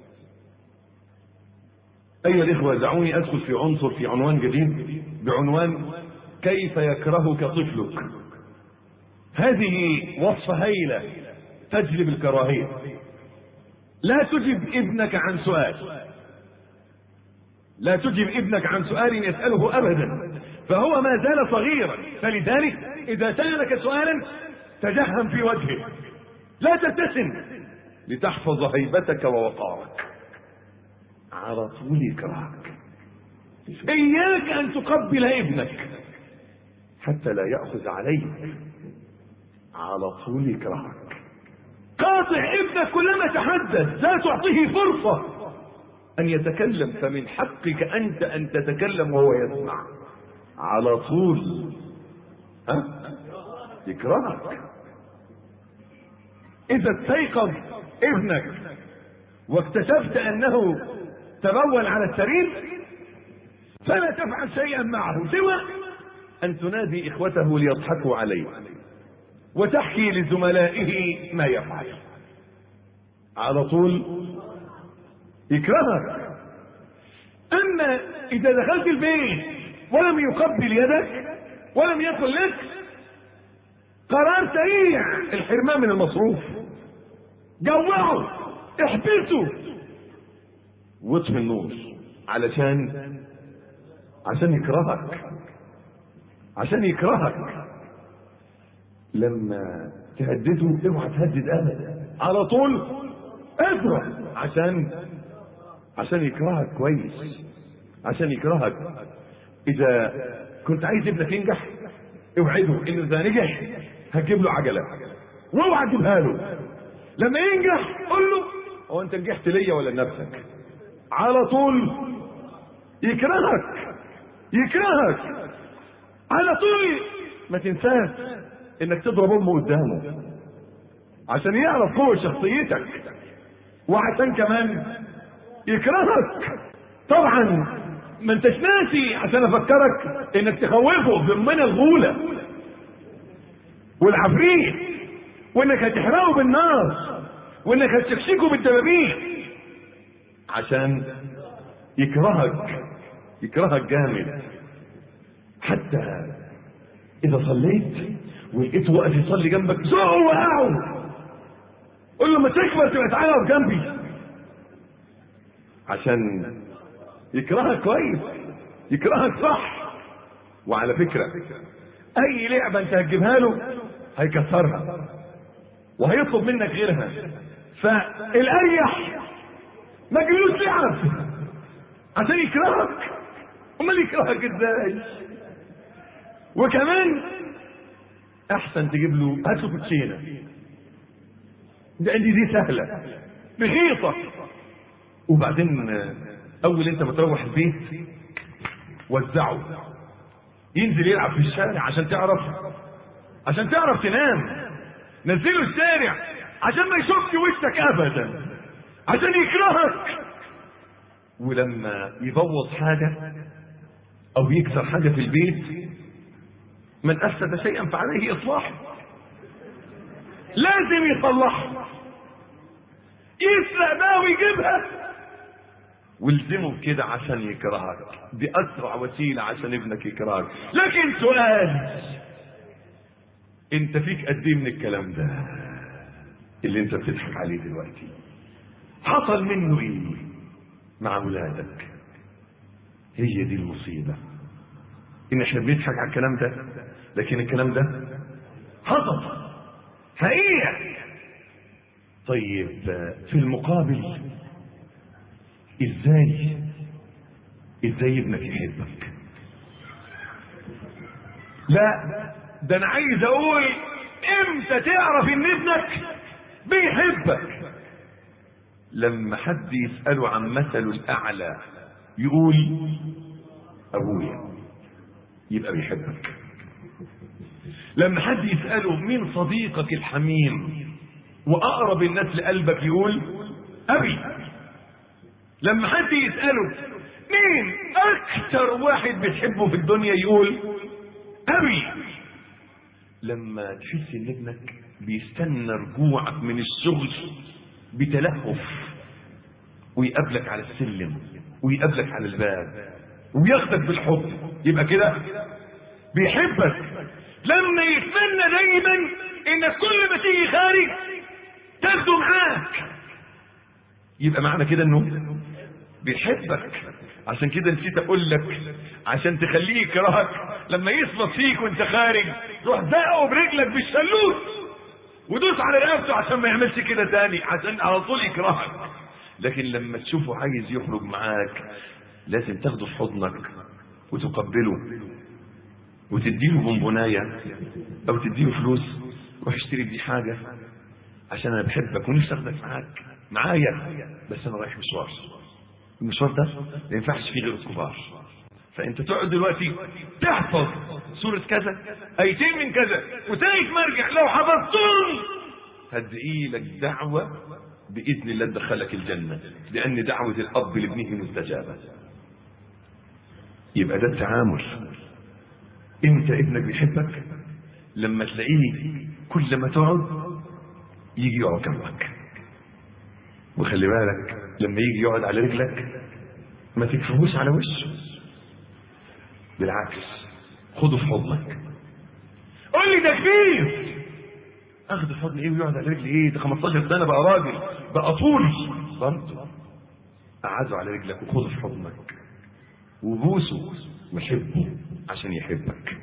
ايها الاخوه دعوني ادخل في عنصر في عنوان جديد بعنوان كيف يكرهك طفلك هذه وصفه هيله تجلب الكراهيه لا تجب ابنك عن سؤال لا تجب ابنك عن سؤال يسأله أبدا فهو ما زال صغيرا فلذلك إذا سألك سؤالا تجهم في وجهه لا تبتسم لتحفظ هيبتك ووقارك على طول يكرهك إياك أن تقبل ابنك حتى لا يأخذ عليك على طول يكرهك قاطع ابنك كلما تحدث لا تعطيه فرصة أن يتكلم فمن حقك أنت أن تتكلم وهو يسمع على طول ها يكرهك إذا استيقظ ابنك واكتشفت أنه تبول على السرير فلا تفعل شيئا معه سوى أن تنادي إخوته ليضحكوا عليه وتحكي لزملائه ما يفعل على طول يكرهك اما اذا دخلت البيت ولم يقبل يدك ولم يقل لك قرار سريع الحرمان من المصروف جوعه احبسه واطفي النور علشان عشان يكرهك عشان يكرهك لما تهدده اوعى تهدد ابدا على طول اضرب عشان عشان يكرهك كويس عشان يكرهك اذا كنت عايز ابنك ينجح اوعده ان اذا نجح هتجيب له عجله واوعى تجيبها له لما ينجح قول له هو انت نجحت ليا ولا لنفسك على طول يكرهك يكرهك على طول ما تنساش انك تضرب امه قدامه عشان يعرف قوه شخصيتك وعشان كمان يكرهك طبعا ما انتش ناسي عشان افكرك انك تخوفه بمن الغولة والعفريت وانك هتحرقه بالنار وانك هتشكشكه بالدبابيح عشان يكرهك يكرهك جامد حتى اذا صليت ولقيته واقف يصلي جنبك زقه وقعه قول له ما تكبر تبقى تعالى اقف جنبي عشان يكرهك كويس يكرهك صح وعلى فكرة اي لعبة انت هتجيبها له هيكسرها وهيطلب منك غيرها فالاريح ما تجيبلوش لعب عشان يكرهك امال يكرهك ازاي وكمان احسن تجيب له هات له كوتشينه ده عندي دي سهله رخيصه وبعدين اول انت ما تروح البيت وزعه ينزل يلعب في الشارع عشان تعرف عشان تعرف تنام نزله الشارع عشان ما يشوفش وشك ابدا عشان يكرهك ولما يبوظ حاجة او يكسر حاجة في البيت من افسد شيئا فعليه اصلاحه لازم يصلحها يسرق بقى ويجيبها والزمه بكده عشان يكرهك دي اسرع وسيله عشان ابنك يكرهك لكن سؤال انت فيك قد ايه من الكلام ده اللي انت بتضحك عليه دلوقتي حصل منه ايه مع اولادك هي دي المصيبه ان احنا بنضحك على الكلام ده لكن الكلام ده حصل حقيقه طيب في المقابل ازاي ازاي ابنك يحبك لا ده انا عايز اقول امتى تعرف ان ابنك بيحبك لما حد يسأله عن مثله الاعلى يقول ابويا يبقى بيحبك لما حد يسأله مين صديقك الحميم واقرب الناس لقلبك يقول ابي لما حد يسأله مين اكتر واحد بتحبه في الدنيا يقول ابي لما تحس ان ابنك بيستنى رجوعك من الشغل بتلهف ويقابلك على السلم ويقابلك على الباب وياخدك بالحب يبقى كده بيحبك لما يتمنى دايما انك كل ما تيجي خارج تاخده معاك يبقى معنى كده انه بيحبك عشان كده نسيت اقول لك عشان تخليه يكرهك لما يثبت فيك وانت خارج روح زقه برجلك بالشلوت ودوس على رقبته عشان ما يعملش كده تاني عشان على طول يكرهك لكن لما تشوفه عايز يخرج معاك لازم تاخده في حضنك وتقبله وتديله بونبونايه او تديله فلوس روح اشتري دي حاجه عشان انا بحبك ونفسي اخدك معاك معايا بس انا رايح مشوار المشوار ده ما ينفعش فيه غير الكبار فانت تقعد دلوقتي تحفظ سورة كذا ايتين من كذا وتلاقيك مرجع لو حفظتهم هدعي لك دعوة بإذن الله تدخلك الجنة لأن دعوة الأب لابنه مستجابة يبقى ده التعامل انت ابنك بيحبك لما تلاقيه كل ما تقعد يجي يقعد جنبك وخلي بالك لما يجي يقعد على رجلك ما تكفهوش على وشه بالعكس خده في حضنك قول لي ده كبير اخده في حضن ايه ويقعد على رجلي ايه ده 15 سنه بقى راجل بقى طولي برضه قعده على رجلك وخده في حضنك وبوسه وحبه عشان يحبك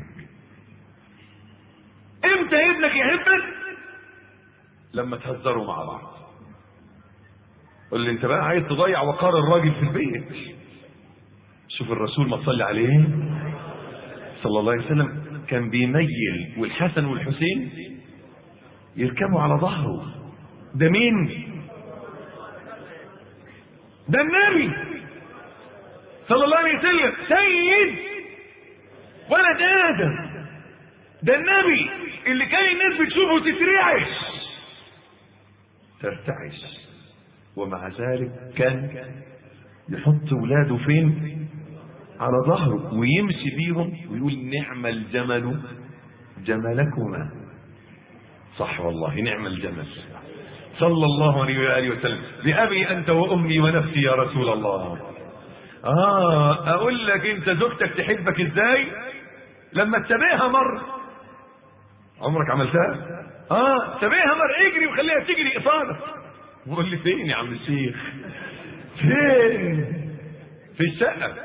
امتى ابنك يحبك لما تهزروا مع بعض قول لي انت بقى عايز تضيع وقار الراجل في البيت شوف الرسول ما تصلي عليه صلى الله عليه وسلم كان بيميل والحسن والحسين يركبوا على ظهره ده مين ده النبي صلى الله عليه وسلم سيد ولد ادم ده النبي اللي كان الناس بتشوفه تترعش ترتعش ومع ذلك كان يحط ولاده فين على ظهره ويمشي بيهم ويقول نعم الجمل جملكما صح والله نعم الجمل صلى الله عليه وآله وسلم بأبي أنت وأمي ونفسي يا رسول الله آه أقول لك أنت زوجتك تحبك إزاي لما تتابعها مرة عمرك عملتها اه تابعها مرة اجري وخليها تجري اطالة بقول لي فين يا عم الشيخ فين في الشقة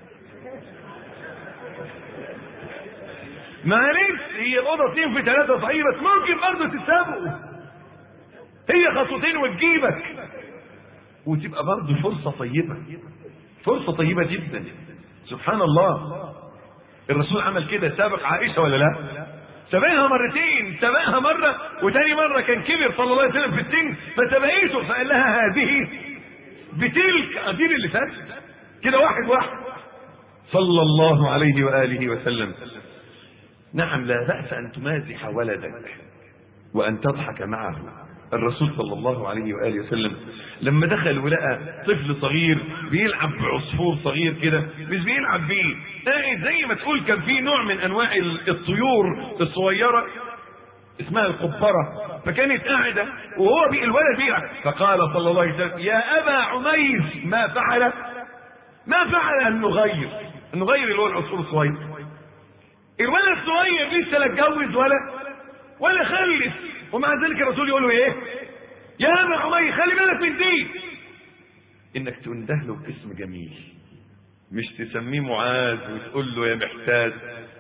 معلش هي الأوضة اتنين في ثلاثة صحيح بس ممكن برضه تتسابقوا هي خطوتين وتجيبك وتبقى برضه فرصة طيبة فرصة طيبة جدا سبحان الله الرسول عمل كده سابق عائشة ولا لا سبقها مرتين سبقها مرة وتاني مرة كان كبر صلى الله عليه وسلم في السن فسبقته فقال لها هذه بتلك أدين اللي فات كده واحد واحد صلى الله عليه وآله وسلم نعم لا بأس أن تمازح ولدك وأن تضحك معه الرسول صلى الله عليه وآله وسلم لما دخل ولقى طفل صغير بيلعب بعصفور صغير كده مش بيلعب بيه قاعد زي ما تقول كان في نوع من أنواع الطيور الصغيرة اسمها القبرة فكانت قاعدة وهو بي الولد بيلعب فقال صلى الله عليه وسلم يا أبا عميس ما فعل ما فعل النغير النغير اللي هو العصفور الصغير الولد الصغير لسه لا اتجوز ولا ولا خلف ومع ذلك الرسول يقول له ايه يا ابا عمي خلي بالك من دي انك تنده له باسم جميل مش تسميه معاذ وتقول له يا محتاج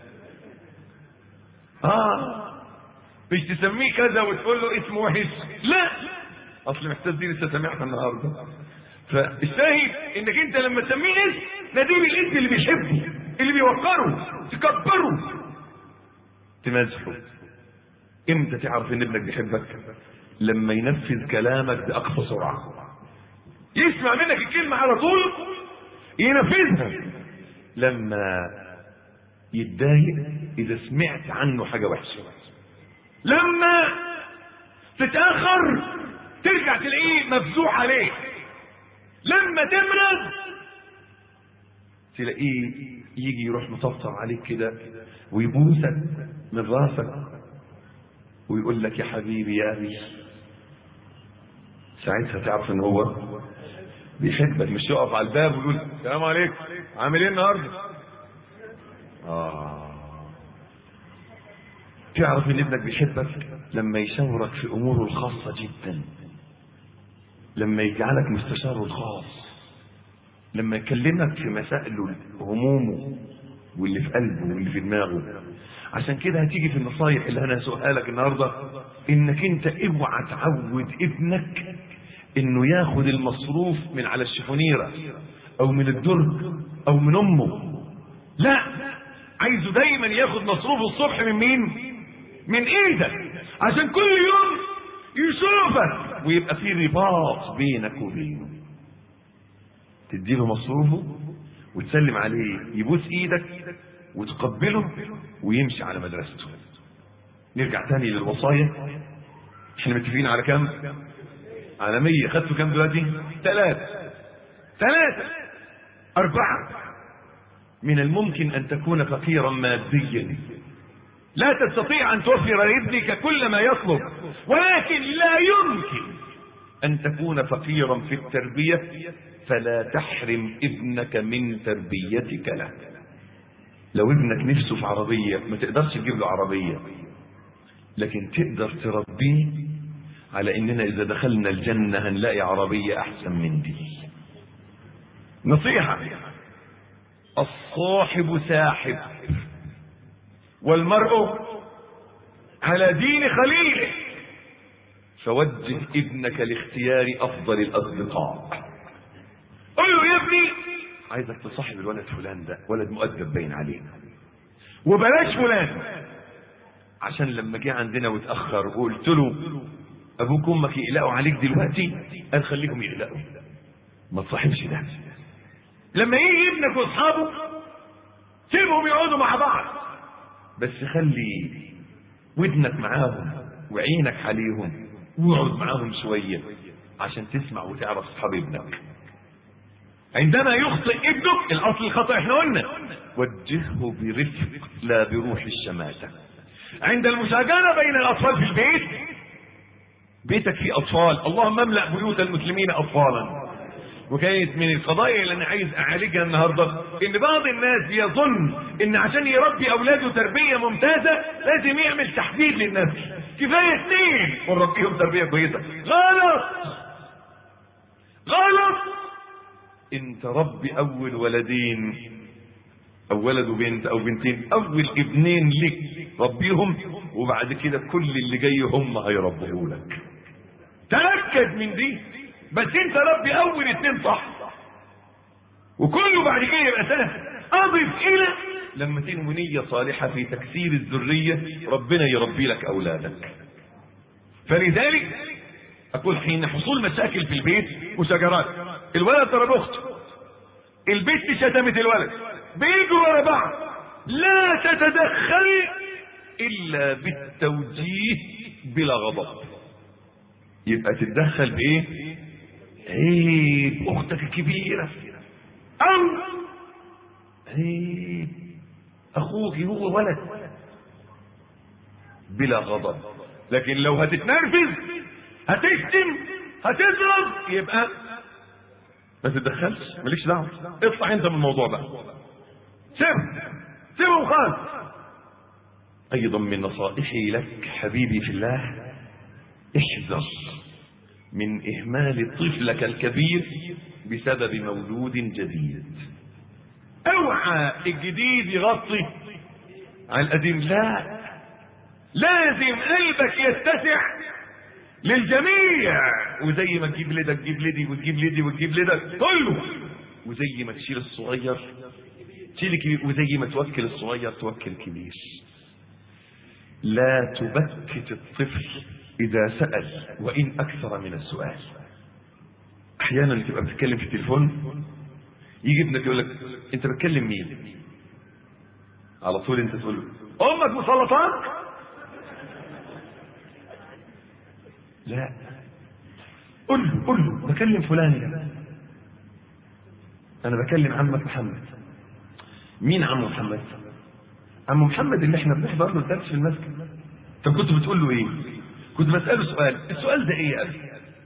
اه مش تسميه كذا وتقول له اسم وحش لا اصل محتاج دي لسه سامعها النهارده فالشاهد انك انت لما تسميه اسم ناديه بالاسم اللي بيحبه اللي بيوقره تكبره تمازحه امتى تعرف ان ابنك بيحبك لما ينفذ كلامك باقصى سرعه يسمع منك الكلمه على طول ينفذها لما يتضايق اذا سمعت عنه حاجه وحشه لما تتاخر ترجع تلاقيه مفزوع عليك لما تمرض تلاقيه يجي يروح مطبطب عليك كده ويبوسك من راسك ويقول لك يا حبيبي يا أبي ساعتها تعرف ان هو بيحبك مش يقف على الباب ويقول السلام عليكم عامل ايه النهارده آه. تعرف ان ابنك بيحبك لما يشاورك في اموره الخاصة جدا لما يجعلك مستشاره الخاص لما يكلمك في مسائله همومه واللي في قلبه واللي في دماغه عشان كده هتيجي في النصايح اللي انا هسوقها لك النهارده انك انت اوعى تعود ابنك انه ياخد المصروف من على الشفونيره او من الدرج او من امه لا عايزه دايما ياخد مصروف الصبح من مين من ايدك عشان كل يوم يشوفك ويبقى في رباط بينك وبينه تديله مصروفه وتسلم عليه يبوس ايدك وتقبله ويمشي على مدرسته نرجع تاني للوصايا احنا متفقين على كام على مية خدتوا كام دلوقتي ثلاثة ثلاثة أربعة من الممكن أن تكون فقيرا ماديا لا تستطيع أن توفر لابنك كل ما يطلب ولكن لا يمكن أن تكون فقيرا في التربية فلا تحرم ابنك من تربيتك له لو ابنك نفسه في عربية ما تقدرش تجيب له عربية لكن تقدر تربيه على اننا اذا دخلنا الجنة هنلاقي عربية احسن من دي نصيحة الصاحب ساحب والمرء على دين خليله فوجه ابنك لاختيار افضل الاصدقاء قل له يا ابني عايزك تصاحب الولد فلان ده ولد مؤدب باين عليه وبلاش فلان عشان لما جه عندنا واتاخر وقلت له ابوك وامك يقلقوا عليك دلوقتي قال خليهم يقلقوا ما تصاحبش ده لما يجي ابنك واصحابه سيبهم يقعدوا مع بعض بس خلي ودنك معاهم وعينك عليهم واقعد معاهم شويه عشان تسمع وتعرف اصحاب ابنك عندما يخطئ ابنك الاصل الخطا احنا قلنا وجهه برفق لا بروح الشماتة عند المشاجرة بين الاطفال في البيت بيتك فيه اطفال اللهم املأ بيوت المسلمين اطفالا وكانت من القضايا اللي انا عايز اعالجها النهارده ان بعض الناس يظن ان عشان يربي اولاده تربيه ممتازه لازم يعمل تحديد للناس كفايه اثنين ونربيهم تربيه كويسه غلط غلط انت ربي اول ولدين او ولد وبنت او بنتين اول ابنين لك ربيهم وبعد كده كل اللي جاي هم هيربوه لك تاكد من دي بس انت ربي اول اتنين صح وكله بعد كده يبقى سهل اضف الى لما تنوي نية صالحة في تكسير الذرية ربنا يربي لك اولادك فلذلك اقول حين حصول مشاكل في البيت وشجرات الولد ضرب اخته البنت شتمت الولد بيجوا ورا بعض لا تتدخل الا بالتوجيه بلا غضب يبقى تتدخل بايه عيب اختك الكبيره او عيب اخوك هو ولد بلا غضب لكن لو هتتنرفز هتشتم هتضرب يبقى ما تتدخلش ماليش دعوه اطلع انت من الموضوع بقى سيب سيبهم خالص ايضا من نصائحي لك حبيبي في الله احذر من اهمال طفلك الكبير بسبب مولود جديد اوعى الجديد يغطي على القديم لا لازم قلبك يتسع للجميع وزي ما تجيب لدك تجيب لدي وتجيب لدي وتجيب لدك كله وزي ما تشيل الصغير تشيل الكبير وزي ما توكل الصغير توكل الكبير لا تبكت الطفل إذا سأل وإن أكثر من السؤال أحيانا تبقى بتتكلم في التليفون يجي ابنك يقول لك أنت بتكلم مين؟ على طول أنت تقول له أمك مسلطاك؟ لا قل له قل له بكلم فلان ده أنا بكلم عمك محمد مين عم محمد؟ عم محمد اللي احنا بنحضر له الدرس في المسجد طب كنت بتقول له ايه؟ كنت بسأله سؤال السؤال ده ايه يا أبي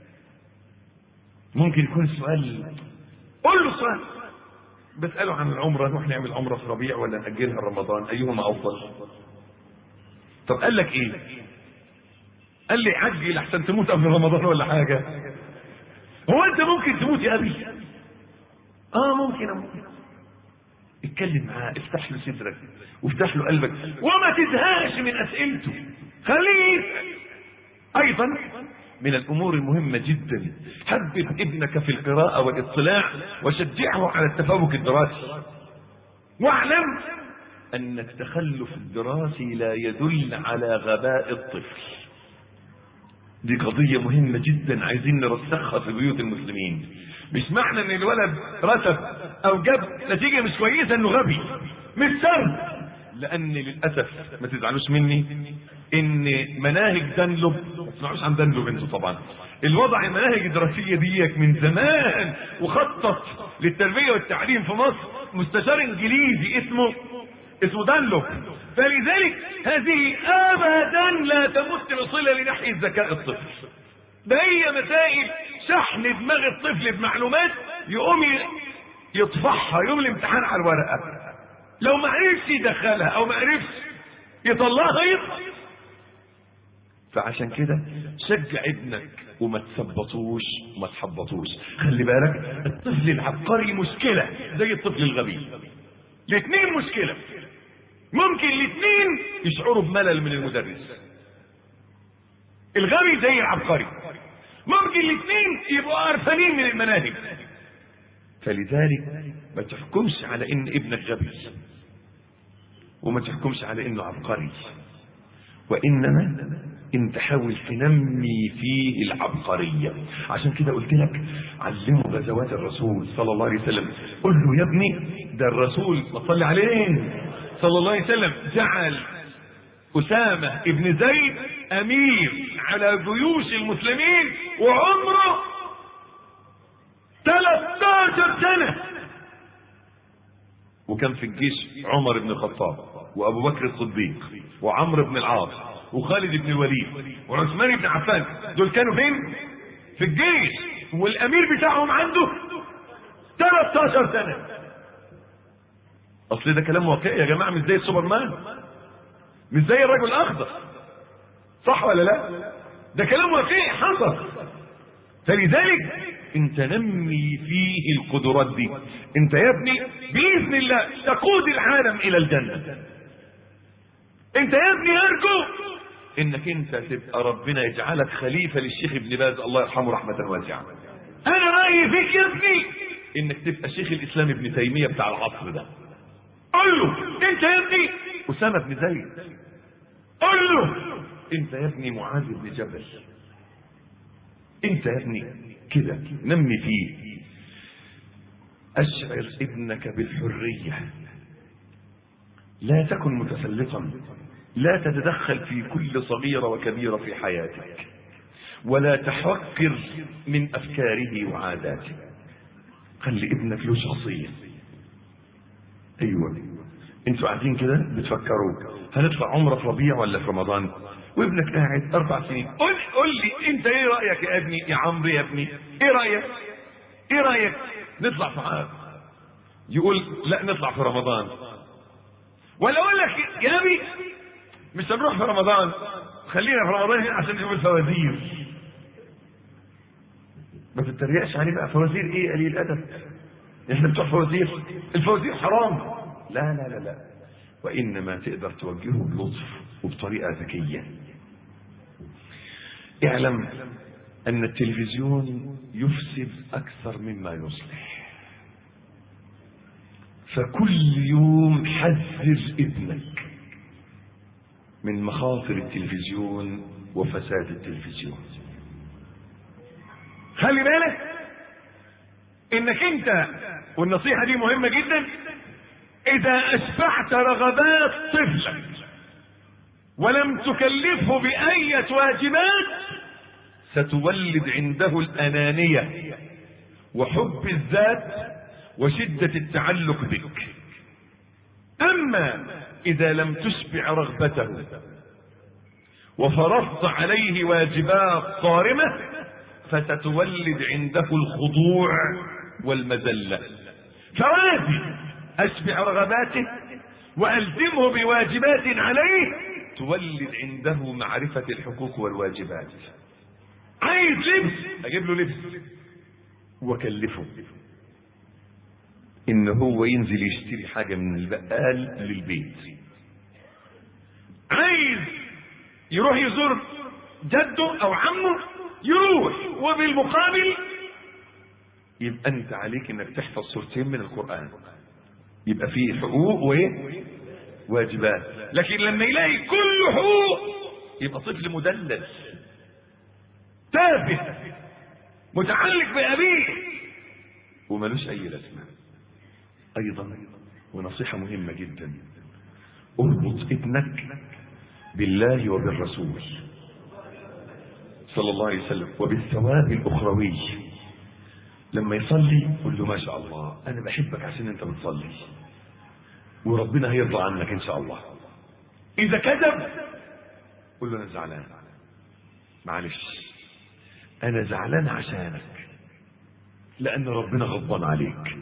ممكن يكون السؤال قول له السؤال بسأله عن العمرة نروح نعمل عمرة في ربيع ولا نأجلها رمضان أيهما أفضل طب قال لك ايه قال لي عجل احسن تموت قبل رمضان ولا حاجة هو انت ممكن تموت يا ابي اه ممكن اموت اتكلم معاه افتح له صدرك وافتح له قلبك وما تزهقش من اسئلته خليه يسأل ايضا من الامور المهمة جدا حبب ابنك في القراءة والاطلاع وشجعه على التفوق الدراسي واعلم ان التخلف الدراسي لا يدل على غباء الطفل دي قضية مهمة جدا عايزين نرسخها في بيوت المسلمين مش معنى ان الولد رسب او جاب نتيجة مش كويسة انه غبي مش شرط لان للاسف ما تزعلوش مني ان مناهج دنلوب ما تسمعوش عن دنلوب انتوا طبعا الوضع المناهج الدراسية ديك من زمان وخطط للتربية والتعليم في مصر مستشار انجليزي اسمه اسمه دانلوب فلذلك هذه ابدا لا تمت بصله لناحيه ذكاء الطفل ده هي مسائل شحن دماغ الطفل بمعلومات يقوم يطفحها يوم الامتحان على الورقه لو ما عرفش يدخلها او ما عرفش يطلعها يطلع فعشان كده شجع ابنك وما تثبطوش وما تحبطوش خلي بالك الطفل العبقري مشكله زي الطفل الغبي الاثنين مشكله ممكن الاثنين يشعروا بملل من المدرس الغبي زي العبقري ممكن الاثنين يبقوا قرفانين من المناهج فلذلك ما تحكمش على ان ابنك غبي وما تحكمش على انه عبقري وانما انت حاول تنمي فيه العبقرية عشان كده قلت لك علمه غزوات الرسول صلى الله عليه وسلم قل له يا ابني ده الرسول ما صلي عليه صلى الله عليه وسلم جعل أسامة ابن زيد أمير على جيوش المسلمين وعمره 13 سنة وكان في الجيش عمر بن الخطاب وأبو بكر الصديق وعمرو بن العاص وخالد بن الوليد وعثمان بن عفان دول كانوا فين؟ في الجيش والأمير بتاعهم عنده 13 سنة اصل ده كلام واقعي يا جماعة مش زي السوبرمان مش زي الرجل الاخضر صح ولا لا ده كلام واقعي حصل فلذلك انت نمي فيه القدرات دي انت يا ابني باذن الله تقود العالم الى الجنه انت يا ابني ارجو انك انت تبقى ربنا يجعلك خليفه للشيخ ابن باز الله يرحمه رحمه واسعه انا رايي فيك يا ابني انك تبقى شيخ الاسلام ابن تيميه بتاع العصر ده قول له انت يا ابني اسامه بن زيد قول له انت يا ابني معاذ بن جبل انت يا ابني كده نمي فيه اشعر ابنك بالحريه لا تكن متسلطا لا تتدخل في كل صغيره وكبيره في حياتك ولا تحقر من افكاره وعاداته خلي ابنك له شخصيه ايوه انتوا قاعدين كده بتفكروا هنطلع عمره في ربيع ولا في رمضان وابنك قاعد اربع سنين قول قول لي انت ايه رايك يا ابني يا عمرو يا ابني ايه رايك ايه رايك نطلع في عام يقول لا نطلع في رمضان ولا اقول لك يا ابي مش هنروح في رمضان خلينا في رمضان هنا عشان نشوف الفوازير ما تتريقش عليه بقى فوازير ايه قليل الادب احنا بتوع فوازير الفوازير حرام لا لا لا لا وانما تقدر توجهه بلطف وبطريقه ذكيه اعلم ان التلفزيون يفسد اكثر مما يصلح فكل يوم حذر ابنك من مخاطر التلفزيون وفساد التلفزيون خلي بالك انك انت والنصيحة دي مهمة جدا اذا اشبعت رغبات طفلك ولم تكلفه بأية واجبات ستولد عنده الأنانية وحب الذات وشدة التعلق بك أما إذا لم تشبع رغبته وفرضت عليه واجبات صارمة فتتولد عنده الخضوع والمذلة فوازي أشبع رغباته وألزمه بواجبات عليه تولد عنده معرفة الحقوق والواجبات عايز لبس أجيب له لبس وأكلفه إن هو ينزل يشتري حاجة من البقال للبيت عايز يروح يزور جده أو عمه يروح وبالمقابل يبقى أنت عليك إنك تحفظ سورتين من القرآن يبقى فيه حقوق وإيه واجبات لكن لما يلاقي كل حقوق يبقى طفل مدلل تافه متعلق بأبيه وملوش أي لازمة أيضا ونصيحة مهمة جدا اربط ابنك بالله وبالرسول صلى الله عليه وسلم وبالثواب الأخروي لما يصلي قل له ما شاء الله أنا بحبك عشان أنت بتصلي وربنا هيرضى عنك ان شاء الله اذا كذب قل له انا زعلان معلش انا زعلان عشانك لان ربنا غضبان عليك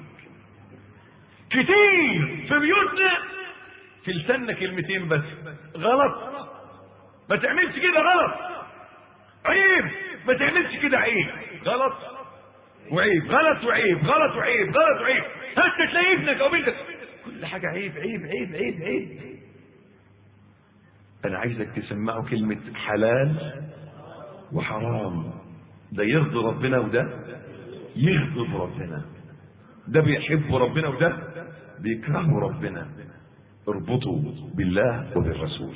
كتير في بيوتنا في لساننا كلمتين بس غلط ما تعملش كده غلط عيب ما تعملش كده عيب غلط وعيب غلط وعيب غلط وعيب غلط وعيب انت تلاقي ابنك او بنتك كل حاجة عيب عيب عيب عيب عيب أنا عايزك تسمعه كلمة حلال وحرام ده يرضي ربنا وده يغضب ربنا ده بيحب ربنا وده بيكره ربنا اربطوا بالله وبالرسول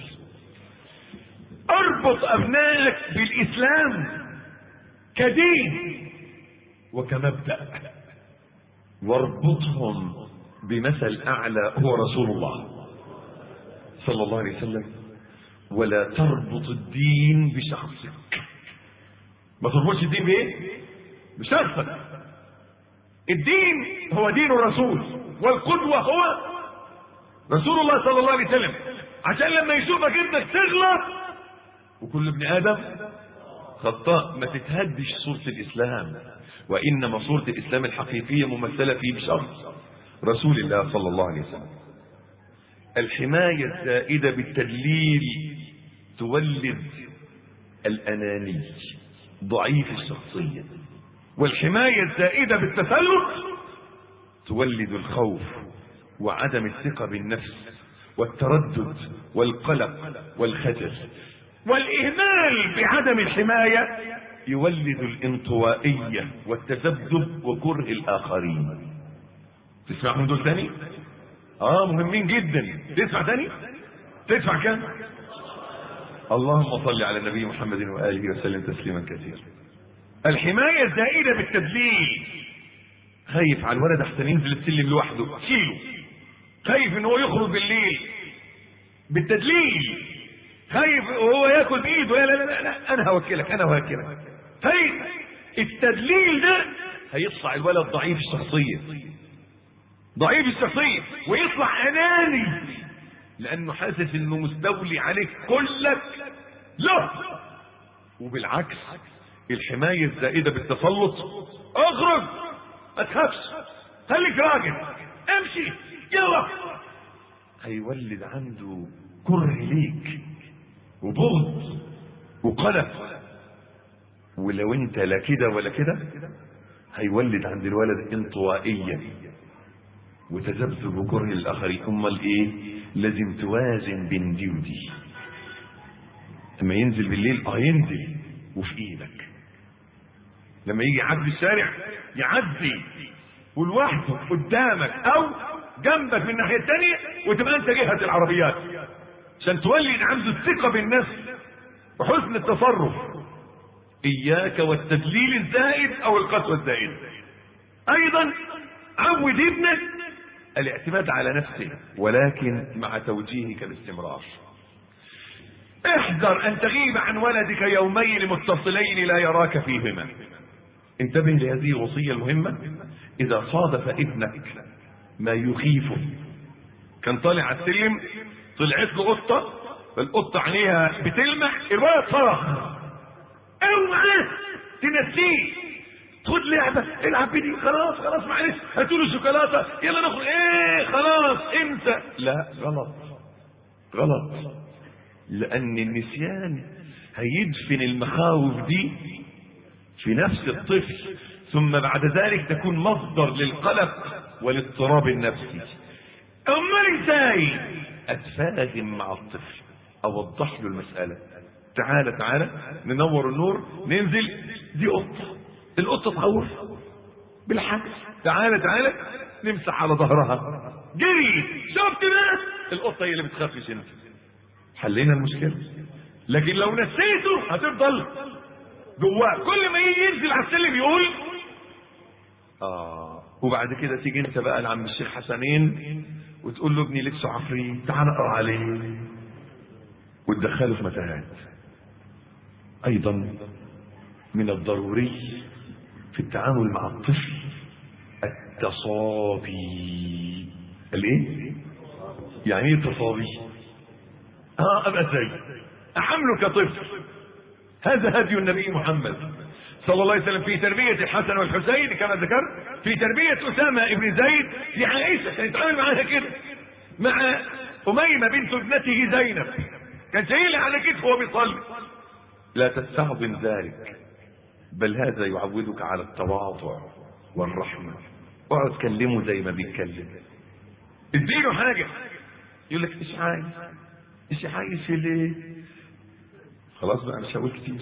اربط أبنائك بالإسلام كدين وكمبدأ واربطهم بمثل أعلى هو رسول الله صلى الله عليه وسلم ولا تربط الدين بشخصك ما تربطش الدين بإيه؟ بشخصك الدين هو دين الرسول والقدوة هو رسول الله صلى الله عليه وسلم عشان لما يشوفك ابنك تغلط وكل ابن آدم خطاء ما تتهدش صورة الإسلام وإنما صورة الإسلام الحقيقية ممثلة في بشخص رسول الله صلى الله عليه وسلم الحماية الزائدة بالتدليل تولد الأناني ضعيف الشخصية والحماية الزائدة بالتسلط تولد الخوف وعدم الثقة بالنفس والتردد والقلق والخجل والإهمال بعدم الحماية يولد الانطوائية والتذبذب وكره الآخرين تسمعهم دول تاني؟ اه مهمين جدا تسمع تاني؟ تدفع كام؟ اللهم صل على النبي محمد وآله وسلم تسليما كثيرا الحماية الزائدة بالتدليل خايف على الولد احسن ينزل السلم لوحده شيله خايف ان هو يخرج بالليل بالتدليل خايف وهو ياكل بايده لا لا لا, لا. انا هوكلك انا هوكلك خايف التدليل ده هيطلع الولد ضعيف الشخصية ضعيف الشخصية ويطلع اناني لانه حاسس انه مستولي عليك كلك له وبالعكس الحماية الزائدة بالتسلط اخرج ما تخافش خليك راجل امشي يلا هيولد عنده كره ليك وبغض وقلق ولو انت لا كده ولا كده هيولد عند الولد انطوائية وتذبذب وكره للاخرين امال ايه لازم توازن بين دي ودي لما ينزل بالليل اه ينزل وفي ايدك لما يجي يعدي الشارع يعدي ولوحده قدامك او جنبك من الناحيه الثانيه وتبقى انت جهه العربيات عشان تولد عنده الثقه بالنفس وحسن التصرف اياك والتدليل الزائد او القسوه الزائده ايضا عود ابنك الاعتماد على نفسه ولكن مع توجيهك باستمرار احذر ان تغيب عن ولدك يومين متصلين لا يراك فيهما انتبه لهذه الوصية المهمة اذا صادف ابنك ما يخيفه كان طالع على السلم طلعت له قطة فالقطة عينيها بتلمح الولد صرخ اوعى تنسيه خد لعبة العب بدي خلاص خلاص معلش هاتوا له شوكولاتة يلا نخرج ايه خلاص انت لا غلط غلط لان النسيان هيدفن المخاوف دي في نفس الطفل ثم بعد ذلك تكون مصدر للقلق والاضطراب النفسي امال ازاي اتفاهم مع الطفل اوضح له المسألة تعالى تعالى ننور النور ننزل دي قطة القطة تخوف بالحق تعالى تعالى نمسح على ظهرها جري شفت ده القطة هي اللي بتخافش انت حلينا المشكلة لكن لو نسيته هتفضل جواه كل ما يجي ينزل على السلم يقول اه وبعد كده تيجي انت بقى لعم الشيخ حسنين وتقول له ابني لبسه عفريت تعال اقرا عليه وتدخله في متاهات ايضا من الضروري في التعامل مع الطفل التصابي الايه يعني ايه تصابي اه ابقى ازاي احمله كطفل هذا هدي النبي محمد صلى الله عليه وسلم في تربية الحسن والحسين كما ذكرت في تربية أسامة ابن زيد لعائشة كان يتعامل معاها كده مع أميمة بنت ابنته زينب كان شايلها على كتفه وهو بيصلي لا تستعظم ذلك بل هذا يعودك على التواضع والرحمة اقعد كلمه زي ما بيتكلم اديله حاجة يقول لك ايش عايز ايش عايز في ليه خلاص بقى مش هقول كتير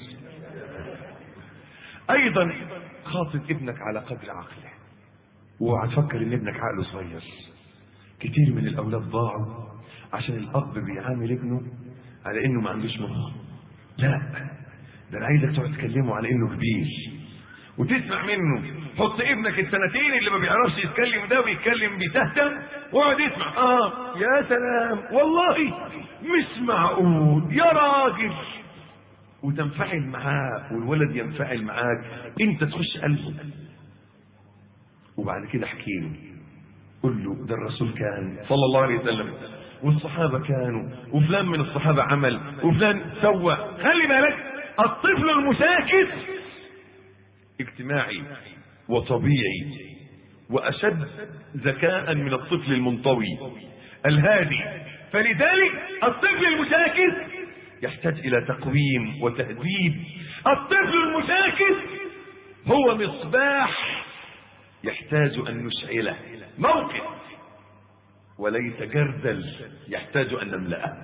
ايضا خاطب ابنك على قدر عقله واوعى تفكر ان ابنك عقله صغير كتير من الاولاد ضاعوا عشان الاب بيعامل ابنه على انه ما عندوش مخ لا ده انا عايزك تقعد تكلمه على انه كبير وتسمع منه حط ابنك السنتين اللي ما بيعرفش يتكلم ده ويتكلم بتهته واقعد يسمع اه يا سلام والله مش معقول يا راجل وتنفعل معاه والولد ينفعل معاك انت تخش قلبه وبعد كده احكي له قل له ده الرسول كان صلى الله عليه وسلم والصحابة كانوا وفلان من الصحابة عمل وفلان سوى خلي بالك الطفل المشاكس اجتماعي وطبيعي واشد ذكاء من الطفل المنطوي الهادي فلذلك الطفل المشاكس يحتاج الى تقويم وتهذيب الطفل المشاكس هو مصباح يحتاج ان نشعله موقف وليس جردل يحتاج ان نملأه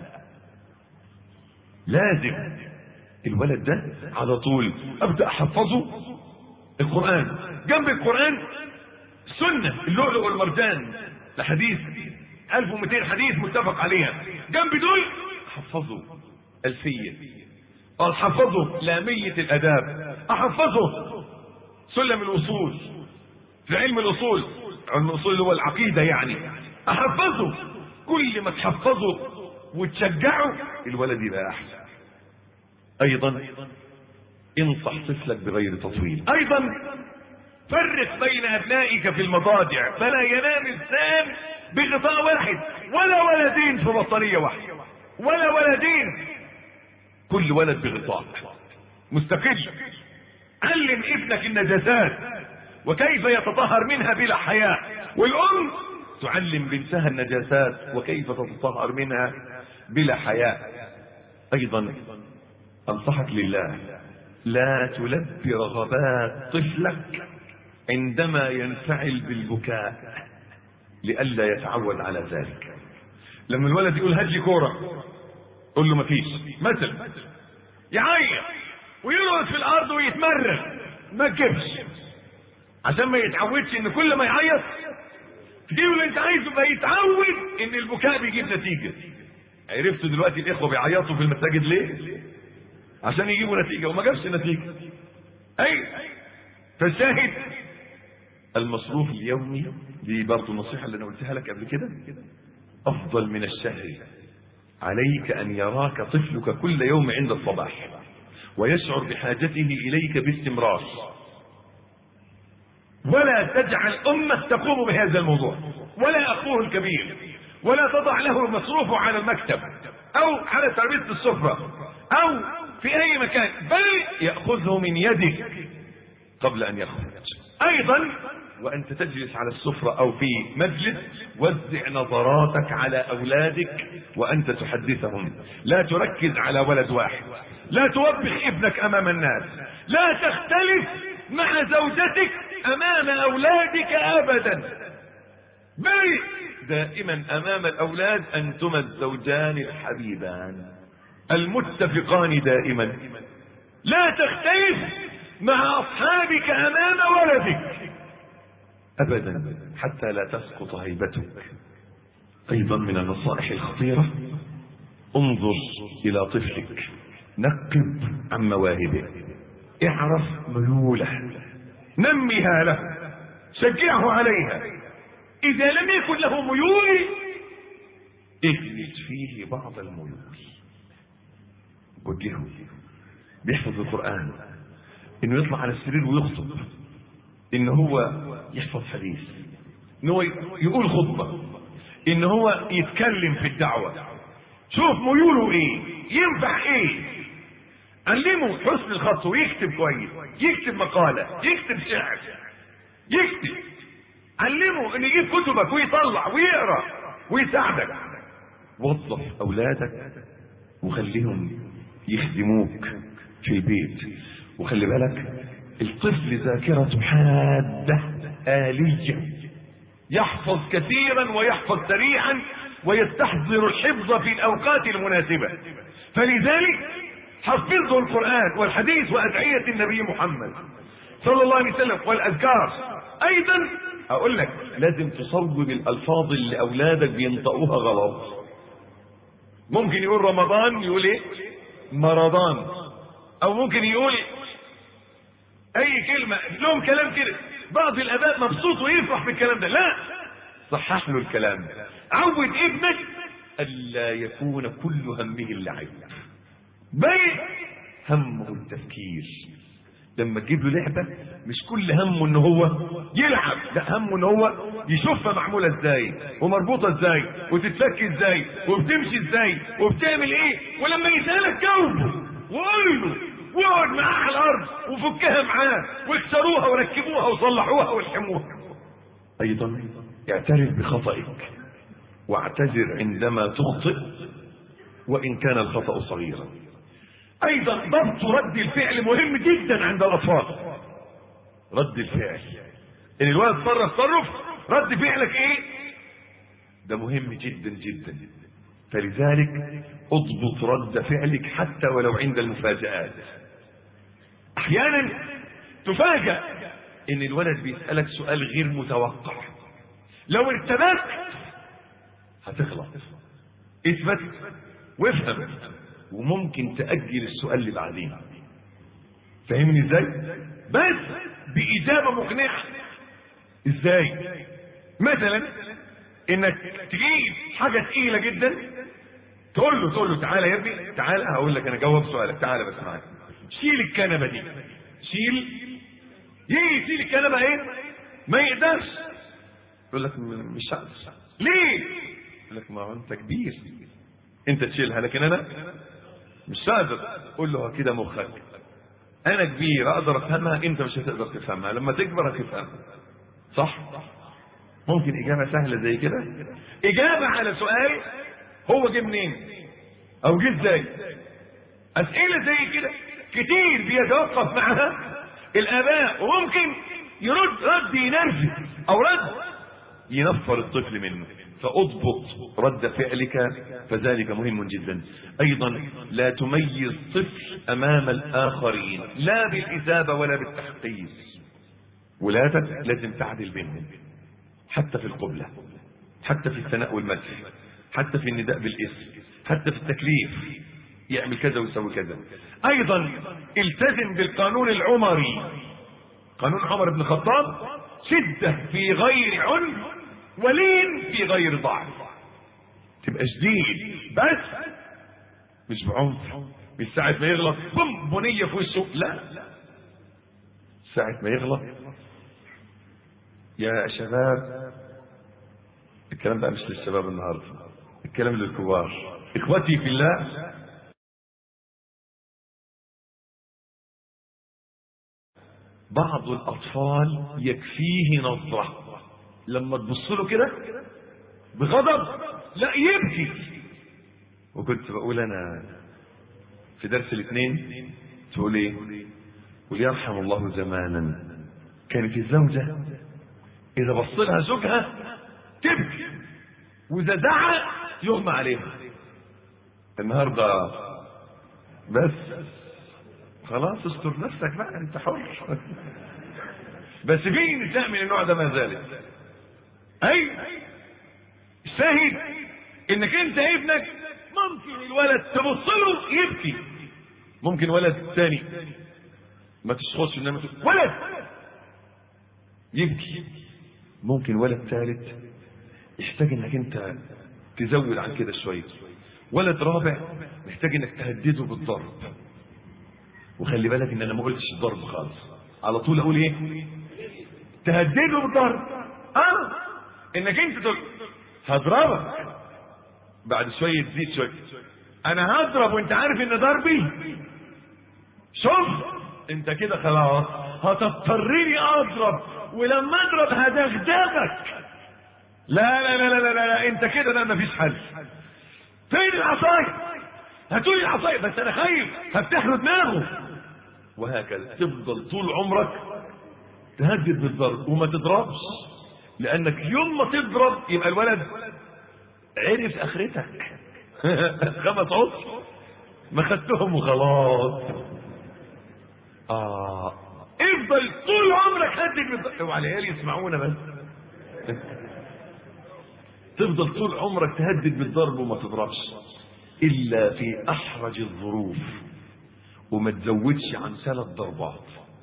لازم الولد ده على طول ابدا احفظه القران جنب القران سنه اللؤلؤ والمرجان لحديث 1200 حديث متفق عليها جنب دول احفظه الفيه احفظه لاميه الاداب احفظه سلم الوصول في علم الاصول علم الاصول اللي هو العقيده يعني احفظه كل ما تحفظه وتشجعه الولد يبقى احسن ايضا انصح طفلك بغير تطويل ايضا فرق بين ابنائك في المضاجع فلا ينام اثنان بغطاء واحد ولا ولدين في بطاريه واحده ولا ولدين كل ولد بغطاء مستقل علم ابنك النجاسات وكيف يتطهر منها بلا حياء والام تعلم بنتها النجاسات وكيف تتطهر منها بلا حياء ايضا انصحك لله لا تلبي رغبات طفلك عندما ينفعل بالبكاء لئلا يتعود على ذلك لما الولد يقول هات لي كوره قول له مفيش مثلا يعيط ويرقد في الارض ويتمرغ ما تجيبش عشان ما يتعودش ان كل ما يعيط تجيب اللي انت عايزه فيتعود ان البكاء بيجيب نتيجه عرفتوا دلوقتي الاخوه بيعيطوا في المساجد ليه عشان يجيبوا نتيجه وما جابش نتيجه اي فالشاهد المصروف اليومي دي برضه النصيحه اللي انا قلتها لك قبل كده افضل من الشهر عليك ان يراك طفلك كل يوم عند الصباح ويشعر بحاجته اليك باستمرار ولا تجعل امه تقوم بهذا الموضوع ولا اخوه الكبير ولا تضع له مصروفه على المكتب او على ترابيزه السفره او في اي مكان بل ياخذه من يدك قبل ان يخرج ايضا وانت تجلس على السفره او في مجلس وزع نظراتك على اولادك وانت تحدثهم لا تركز على ولد واحد لا توبخ ابنك امام الناس لا تختلف مع زوجتك امام اولادك ابدا بل دائما امام الاولاد انتما الزوجان الحبيبان المتفقان دائما لا تختلف مع اصحابك امام ولدك ابدا حتى لا تسقط هيبتك ايضا من النصائح الخطيره انظر الى طفلك نقب عن مواهبه اعرف ميوله نمها له شجعه عليها اذا لم يكن له ميول اجلد فيه بعض الميول وجهه بيحفظ القران انه يطلع على السرير ويخطب ان هو يحفظ حديث ان هو يقول خطبه ان هو يتكلم في الدعوه شوف ميوله ايه ينفع ايه علمه حسن الخط ويكتب كويس يكتب مقاله يكتب شعر يكتب علمه ان يجيب كتبك ويطلع ويقرا ويساعدك وظف اولادك وخليهم يخدموك في البيت وخلي بالك الطفل ذاكرته حادة آلية يحفظ كثيرا ويحفظ سريعا ويستحضر الحفظ في الأوقات المناسبة فلذلك حفظه القرآن والحديث وأدعية النبي محمد صلى الله عليه وسلم والأذكار أيضا أقول لك لازم تصوب الألفاظ اللي أولادك بينطقوها غلط ممكن يقول رمضان يقول ايه مرضان او ممكن يقول اي كلمة لهم كلام كده بعض الاباء مبسوط ويفرح بالكلام ده لا صحح له الكلام عود ابنك الا يكون كل همه اللعب بل همه التفكير لما تجيب له لعبة مش كل همه ان هو يلعب لا همه ان هو يشوفها معمولة ازاي ومربوطة ازاي وتتفك ازاي وبتمشي ازاي وبتعمل ايه ولما يسألك جاوبه وقول له واقعد معاه على الارض وفكها معاه واكسروها وركبوها وصلحوها والحموها ايضا اعترف بخطئك واعتذر عندما تخطئ وان كان الخطا صغيرا ايضا ضبط رد الفعل مهم جدا عند الاطفال رد الفعل ان الولد تصرف تصرف رد فعلك ايه ده مهم جدا جدا فلذلك اضبط رد فعلك حتى ولو عند المفاجآت احيانا تفاجأ ان الولد بيسألك سؤال غير متوقع لو ارتبكت هتغلط اثبت وافهم وممكن تأجل السؤال اللي بعدين فاهمني ازاي بس بإجابة مقنعة ازاي مثلا انك تجيب حاجة تقيلة جدا تقول له تقول له تعالى يا ابني تعالى هقول لك انا جاوب سؤالك تعالى بس معايا شيل الكنبة دي شيل يجي يشيل الكنبة ايه ما يقدرش يقول لك م- مش هقدر ليه يقول لك ما هو انت كبير انت تشيلها لكن انا مش هقدر قول له كده مخك انا كبير اقدر افهمها انت مش هتقدر تفهمها لما تكبر هتفهمها صح ممكن اجابه سهله زي كده اجابه على سؤال هو جه منين او جه ازاي اسئله زي كده كتير بيتوقف معها الاباء وممكن يرد رد ينرفز او رد ينفر الطفل منه فاضبط رد فعلك فذلك مهم جدا ايضا لا تميز طفل امام الاخرين لا بالاجابه ولا بالتحقيق ولادك لازم تعدل بينهم حتى في القبله حتى في الثناء والمدح حتى في النداء بالاسم حتى في التكليف يعمل كذا ويسوي كذا ايضا التزم بالقانون العمري قانون عمر بن الخطاب شده في غير عنف ولين في غير ضعف تبقى شديد بس مش بعنف مش ساعة ما يغلط بم بنية في وشه لا ساعة ما يغلط يا شباب الكلام بقى مش للشباب النهارده الكلام للكبار اخوتي في الله بعض الاطفال يكفيه نظره لما تبص له كده بغضب لا يبكي وكنت بقول انا في درس الاثنين تقول ايه قل يرحم الله زمانا كانت الزوجة اذا بص لها زوجها تبكي واذا زعق يغمى عليها النهارده بس خلاص استر نفسك بقى انت حر بس في نساء من النوع ده ما زالت اي شاهد انك انت ابنك ممكن الولد تبص له يبكي ممكن ولد تاني ما تشخصش انما تقول ولد يبكي ممكن ولد ثالث يحتاج انك انت تزود عن كده شويه ولد رابع محتاج انك تهدده بالضرب وخلي بالك ان انا ما قلتش الضرب خالص على طول اقول ايه تهدده بالضرب اه انك انت تقول هضربك بعد شويه تزيد شويه انا هضرب وانت عارف ان ضربي شوف انت كده خلاص هتضطرني اضرب ولما اضرب هدغدغك لا لا لا لا لا, لا, لا. انت كده لا مفيش حل فين العصاية هاتولي العصاية بس انا خايف هفتح له دماغه وهكذا تفضل طول عمرك تهدد بالضرب وما تضربش لانك يوم ما تضرب يبقى الولد عرف اخرتك خمس عصر ما خدتهم وخلاص اه افضل طول عمرك هدد بالضرب اوعى العيال يسمعونا بس تفضل طول عمرك تهدد بالضرب وما تضربش الا في احرج الظروف وما تزودش عن ثلاث ضربات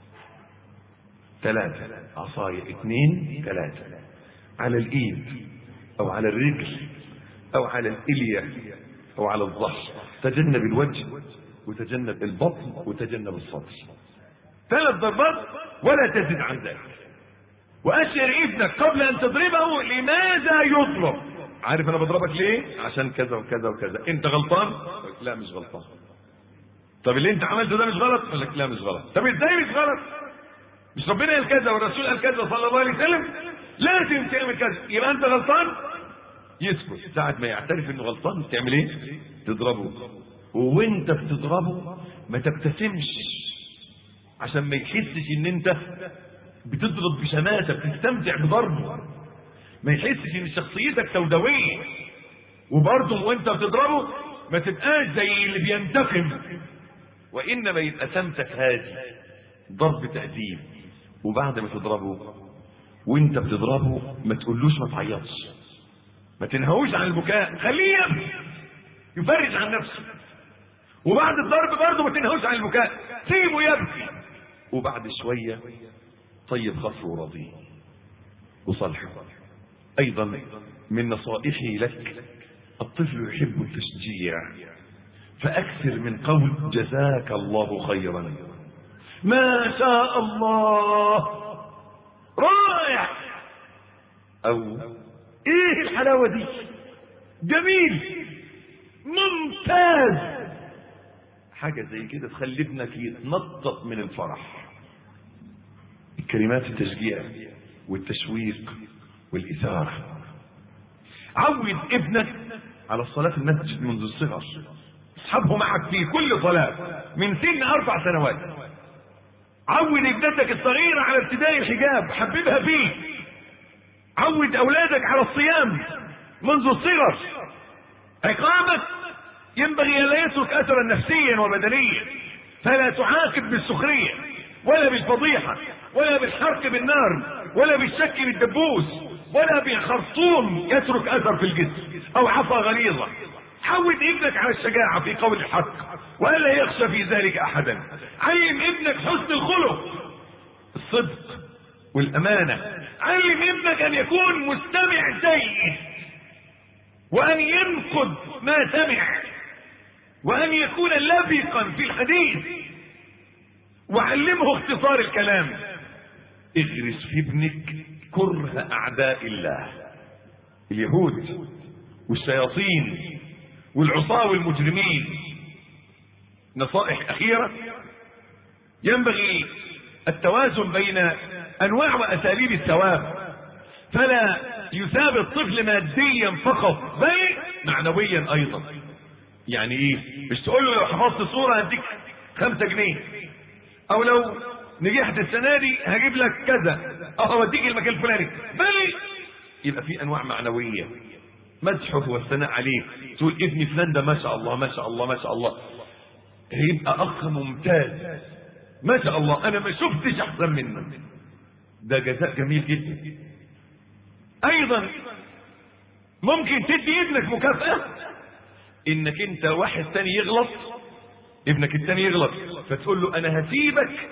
ثلاثة عصاية اثنين ثلاثة على الايد او على الرجل او على الالية او على الظهر تجنب الوجه وتجنب البطن وتجنب الصدر ثلاث ضربات ولا تزد عن ذلك واشعر ابنك قبل ان تضربه لماذا يضرب عارف انا بضربك ليه عشان كذا وكذا وكذا انت غلطان لا مش غلطان طب اللي انت عملته ده مش غلط يقول لك لا مش غلط طب ازاي مش غلط مش ربنا قال كذا والرسول قال كذا صلى الله عليه وسلم لازم تعمل كذا يبقى انت غلطان يسكت ساعة ما يعترف انه غلطان تعمل ايه تضربه وانت بتضربه ما تبتسمش عشان ما يحسش ان انت بتضرب بشماتة بتستمتع بضربه ما يحسش ان شخصيتك سوداوية وبرضه وانت بتضربه ما تبقاش زي اللي بينتقم وانما يبقى سمتك هادي ضرب تأديب وبعد ما تضربه وانت بتضربه ما تقولوش ما تعيطش ما تنهوش عن البكاء خليه يبكي يفرج عن نفسه وبعد الضرب برضه ما تنهوش عن البكاء سيبه يبكي وبعد شوية طيب خفه وراضيه وصالحه ايضا من نصائحي لك الطفل يحب التشجيع فاكثر من قول جزاك الله خيرا ما شاء الله رائع او ايه الحلاوة دي جميل ممتاز حاجة زي كده تخلي ابنك يتنطط من الفرح كلمات التشجيع والتشويق والإثارة عود ابنك على الصلاة في المسجد منذ الصغر اصحبه معك في كل صلاة من سن أربع سنوات عود ابنتك الصغيرة على ابتداء الحجاب حببها فيه عود أولادك على الصيام منذ الصغر عقابك ينبغي أن لا يترك أثرا نفسيا وبدنيا فلا تعاقب بالسخرية ولا بالفضيحة ولا بالحرق بالنار ولا بالشك بالدبوس ولا بخرطوم يترك أثر في الجسم أو عصا غليظة عود ابنك على الشجاعة في قول الحق وألا يخشى في ذلك أحدا علم ابنك حسن الخلق الصدق والأمانة علم ابنك أن يكون مستمع جيد وأن ينقد ما سمع وأن يكون لبقا في الحديث وعلمه اختصار الكلام اغرس في ابنك كره أعداء الله اليهود والشياطين والعصاة والمجرمين نصائح أخيرة ينبغي التوازن بين أنواع وأساليب الثواب فلا يثاب الطفل ماديا فقط بل معنويا أيضا يعني ايه مش تقول له لو حفظت صورة هديك خمسة جنيه او لو نجحت السنة دي هجيب لك كذا او اوديك المكان الفلاني بل يبقى في انواع معنوية مدحه والثناء عليه تقول ابني فلان ده ما شاء الله ما شاء الله ما شاء الله هيبقى اخ ممتاز ما شاء الله انا ما شفتش احسن منه ده جزاء جميل جدا ايضا ممكن تدي ابنك مكافأة انك انت واحد تاني يغلط ابنك التاني يغلط فتقول له انا هسيبك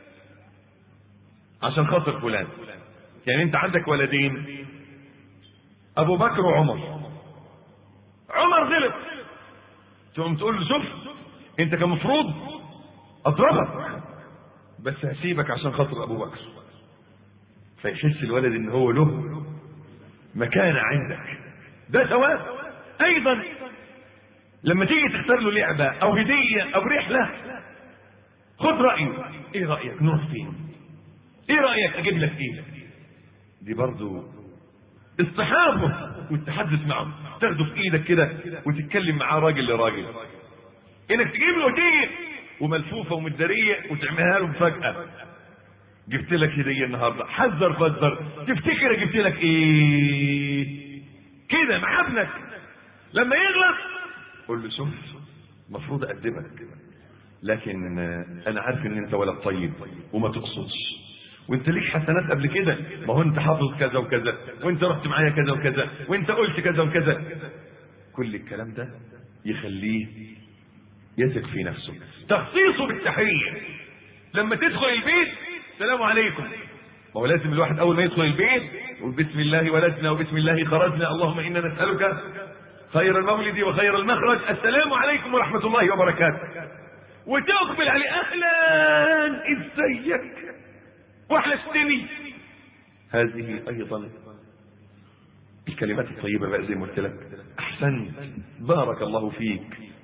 عشان خاطر فلان يعني انت عندك ولدين ابو بكر وعمر عمر غلط تقوم تقول له شوف انت كان مفروض اضربك بس هسيبك عشان خاطر ابو بكر فيحس الولد ان هو له مكانة عندك ده ثواب ايضا لما تيجي تختار له لعبة او هدية او رحلة خد رأيه ايه رأيك نروح فين ايه رأيك اجيب لك ايه دي برضو اصطحابه والتحدث معه تاخده في ايدك كده وتتكلم معاه راجل لراجل انك تجيب له هدية وملفوفة ومدارية وتعملها له مفاجأة جبت لك هدية النهاردة حذر فذر تفتكر جبت لك ايه كده مع ابنك لما يغلط قول له شوف المفروض اقدمك لكن انا عارف ان انت ولد طيب وما تقصدش وانت ليك حسنات قبل كده ما هو انت حافظ كذا وكذا وانت رحت معايا كذا وكذا وانت قلت كذا وكذا كل الكلام ده يخليه يثق في نفسه تخصيصه بالتحية لما تدخل البيت السلام عليكم ما هو لازم الواحد اول ما يدخل البيت يقول بسم الله ولدنا وبسم الله خرجنا اللهم انا نسالك خير المولد وخير المخرج السلام عليكم ورحمه الله وبركاته وتقبل عليه اهلا ازيك وحشتني هذه ايضا الكلمات الطيبه بقى زي ما قلت لك احسنت بارك الله فيك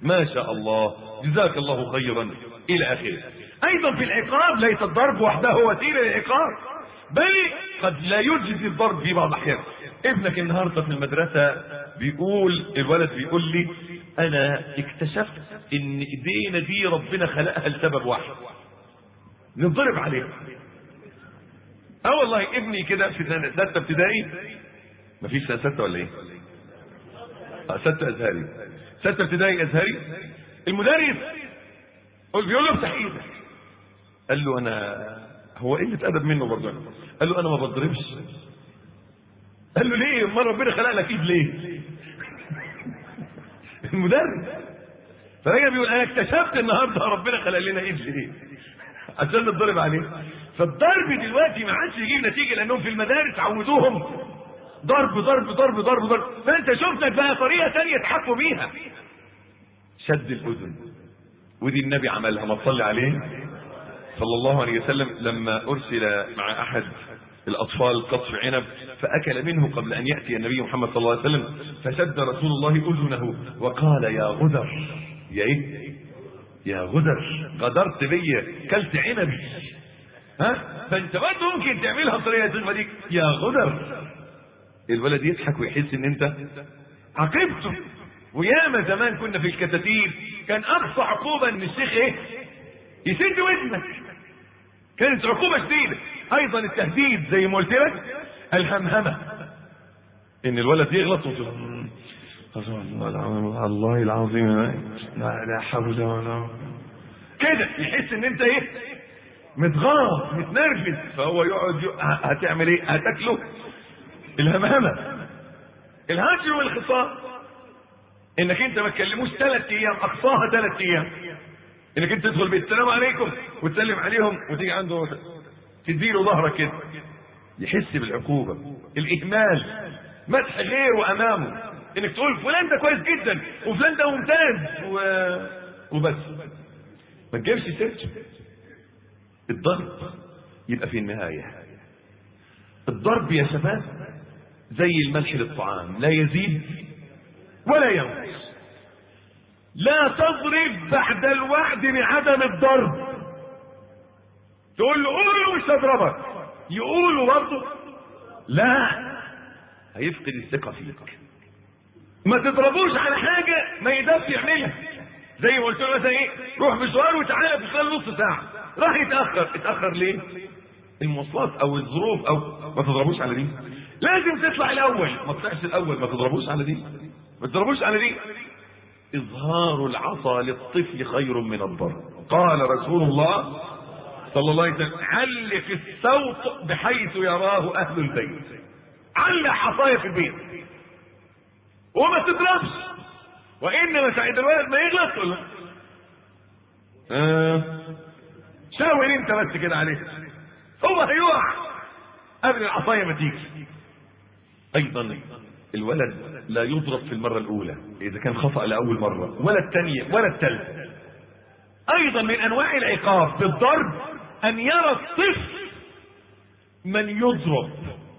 ما شاء الله جزاك الله خيرا الى اخره ايضا في العقاب ليس الضرب وحده وسيله للعقاب بل قد لا يجزي الضرب في بعض الاحيان ابنك النهارده في المدرسه بيقول الولد بيقول لي انا اكتشفت ان ايدينا دي ربنا خلقها لسبب واحد نضرب عليها اه والله ابني كده في سنه سته ابتدائي مفيش سنه سته ولا ايه؟ اه سته ازهري سته ابتدائي ازهري المدرس بيقول له افتح ايدك قال له انا هو قله ادب منه برضه قال له انا ما بضربش قال له ليه امال ربنا خلق لك ايد ليه المدرس فهي بيقول انا اكتشفت النهارده ربنا خلق لنا ايد ليه عشان نتضرب عليه فالضرب دلوقتي ما عادش يجيب نتيجه لانهم في المدارس عودوهم ضرب ضرب ضرب ضرب ضرب فانت شفتك بقى طريقه ثانيه تحكوا بيها شد الاذن ودي النبي عملها ما تصلي عليه صلى الله عليه وسلم لما ارسل مع احد الاطفال قطف عنب فاكل منه قبل ان ياتي النبي محمد صلى الله عليه وسلم فشد رسول الله اذنه وقال يا غدر يا ايه يا غدر غدرت بيا كلت عنبي ها فانت برضه ممكن تعملها بطريقه تشبه ديك يا غدر الولد يضحك ويحس ان انت عاقبته وياما زمان كنا في الكتاتيب كان اقصى عقوبه ان الشيخ ايه يسد ودنك كانت عقوبه شديده ايضا التهديد زي ما قلت لك الهمهمه ان الولد يغلط وتقول الله العظيم لا حول ولا كده يحس ان انت ايه متغاظ متنرفز فهو يقعد يق... هتعمل ايه هتاكله الهمهمه الهجر والخصام انك انت ما تكلموش ثلاث ايام اقصاها ثلاث ايام انك انت تدخل بيت السلام عليكم وتسلم عليهم وتيجي عنده تديله ظهرك كده يحس بالعقوبه الاهمال مدح غيره امامه انك تقول فلان ده كويس جدا وفلان ده ممتاز و... وبس ما تجيبش سيرته الضرب يبقى في النهاية الضرب يا شباب زي الملح للطعام لا يزيد ولا ينقص لا تضرب بعد الوعد بعدم الضرب تقول له قول مش هضربك يقولوا برضه لا هيفقد الثقة فيك ما تضربوش على حاجة ما يقدرش يعملها زي ما قلت له مثلا ايه روح مشوار وتعالى في خلال نص ساعة راح يتأخر اتأخر ليه المواصلات او الظروف او ما تضربوش على دي لازم تطلع الاول ما تطلعش الاول ما تضربوش على دي ما تضربوش على دي اظهار العصا للطفل خير من الضرب قال رسول الله صلى الله عليه وسلم علق الصوت بحيث يراه اهل البيت علق عصايه في البيت وما تضربش وانما سعيد الولد ما يغلط ولا آه. شاور انت بس كده عليه هو هيقع قبل العصايه ما تيجي ايضا الولد لا يضرب في المره الاولى اذا كان خطا لاول مره ولا الثانيه ولا الثالثه ايضا من انواع العقاب بالضرب ان يرى الطفل من يضرب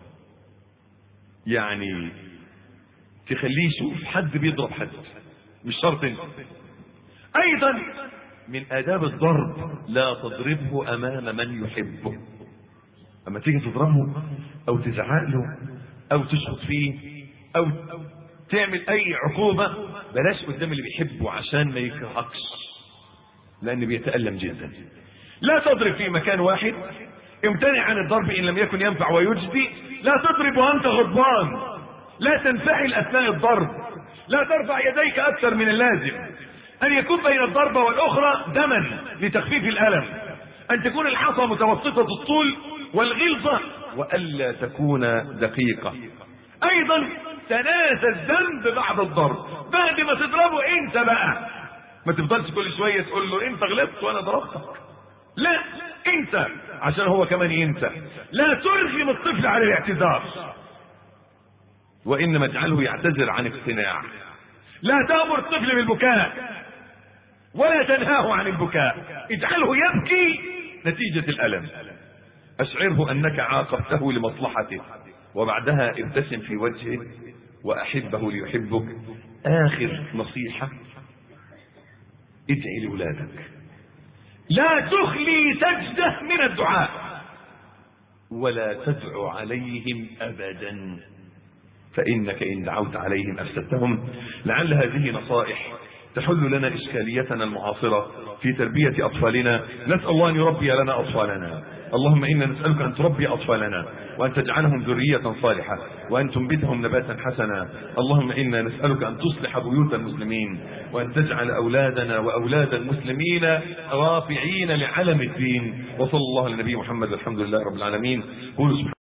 يعني تخليه يشوف حد بيضرب حد مش شرط انت ايضا من اداب الضرب لا تضربه امام من يحبه اما تيجي تضربه او تزعق له او تشخط فيه او تعمل اي عقوبة بلاش قدام اللي بيحبه عشان ما يكرهكش لان بيتألم جدا لا تضرب في مكان واحد امتنع عن الضرب ان لم يكن ينفع ويجدي لا تضرب وانت غضبان لا تنفعل اثناء الضرب لا ترفع يديك اكثر من اللازم ان يكون بين الضربة والاخرى دما لتخفيف الالم ان تكون الحصى متوسطة الطول والغلظة والا تكون دقيقة ايضا تناسى الذنب بعد الضرب بعد ما تضربه انت بقى ما تفضلش كل شوية تقول له انت غلطت وانا ضربتك لا انت عشان هو كمان انت لا ترغم الطفل على الاعتذار وانما اجعله يعتذر عن اقتناع لا تامر الطفل بالبكاء ولا تنهاه عن البكاء اجعله يبكي نتيجة الالم اشعره انك عاقبته لمصلحته وبعدها ابتسم في وجهه واحبه ليحبك اخر نصيحة ادعي لأولادك لا تخلي سجدة من الدعاء ولا تدعو عليهم أبدا فإنك إن دعوت عليهم أفسدتهم لعل هذه نصائح تحل لنا إشكاليتنا المعاصرة في تربية أطفالنا نسأل الله أن يربي لنا أطفالنا اللهم إنا نسألك أن تربي أطفالنا وأن تجعلهم ذرية صالحة وأن تنبتهم نباتا حسنا اللهم إنا نسألك أن تصلح بيوت المسلمين وأن تجعل أولادنا وأولاد المسلمين رافعين لعلم الدين وصلى الله على النبي محمد الحمد لله رب العالمين قولوا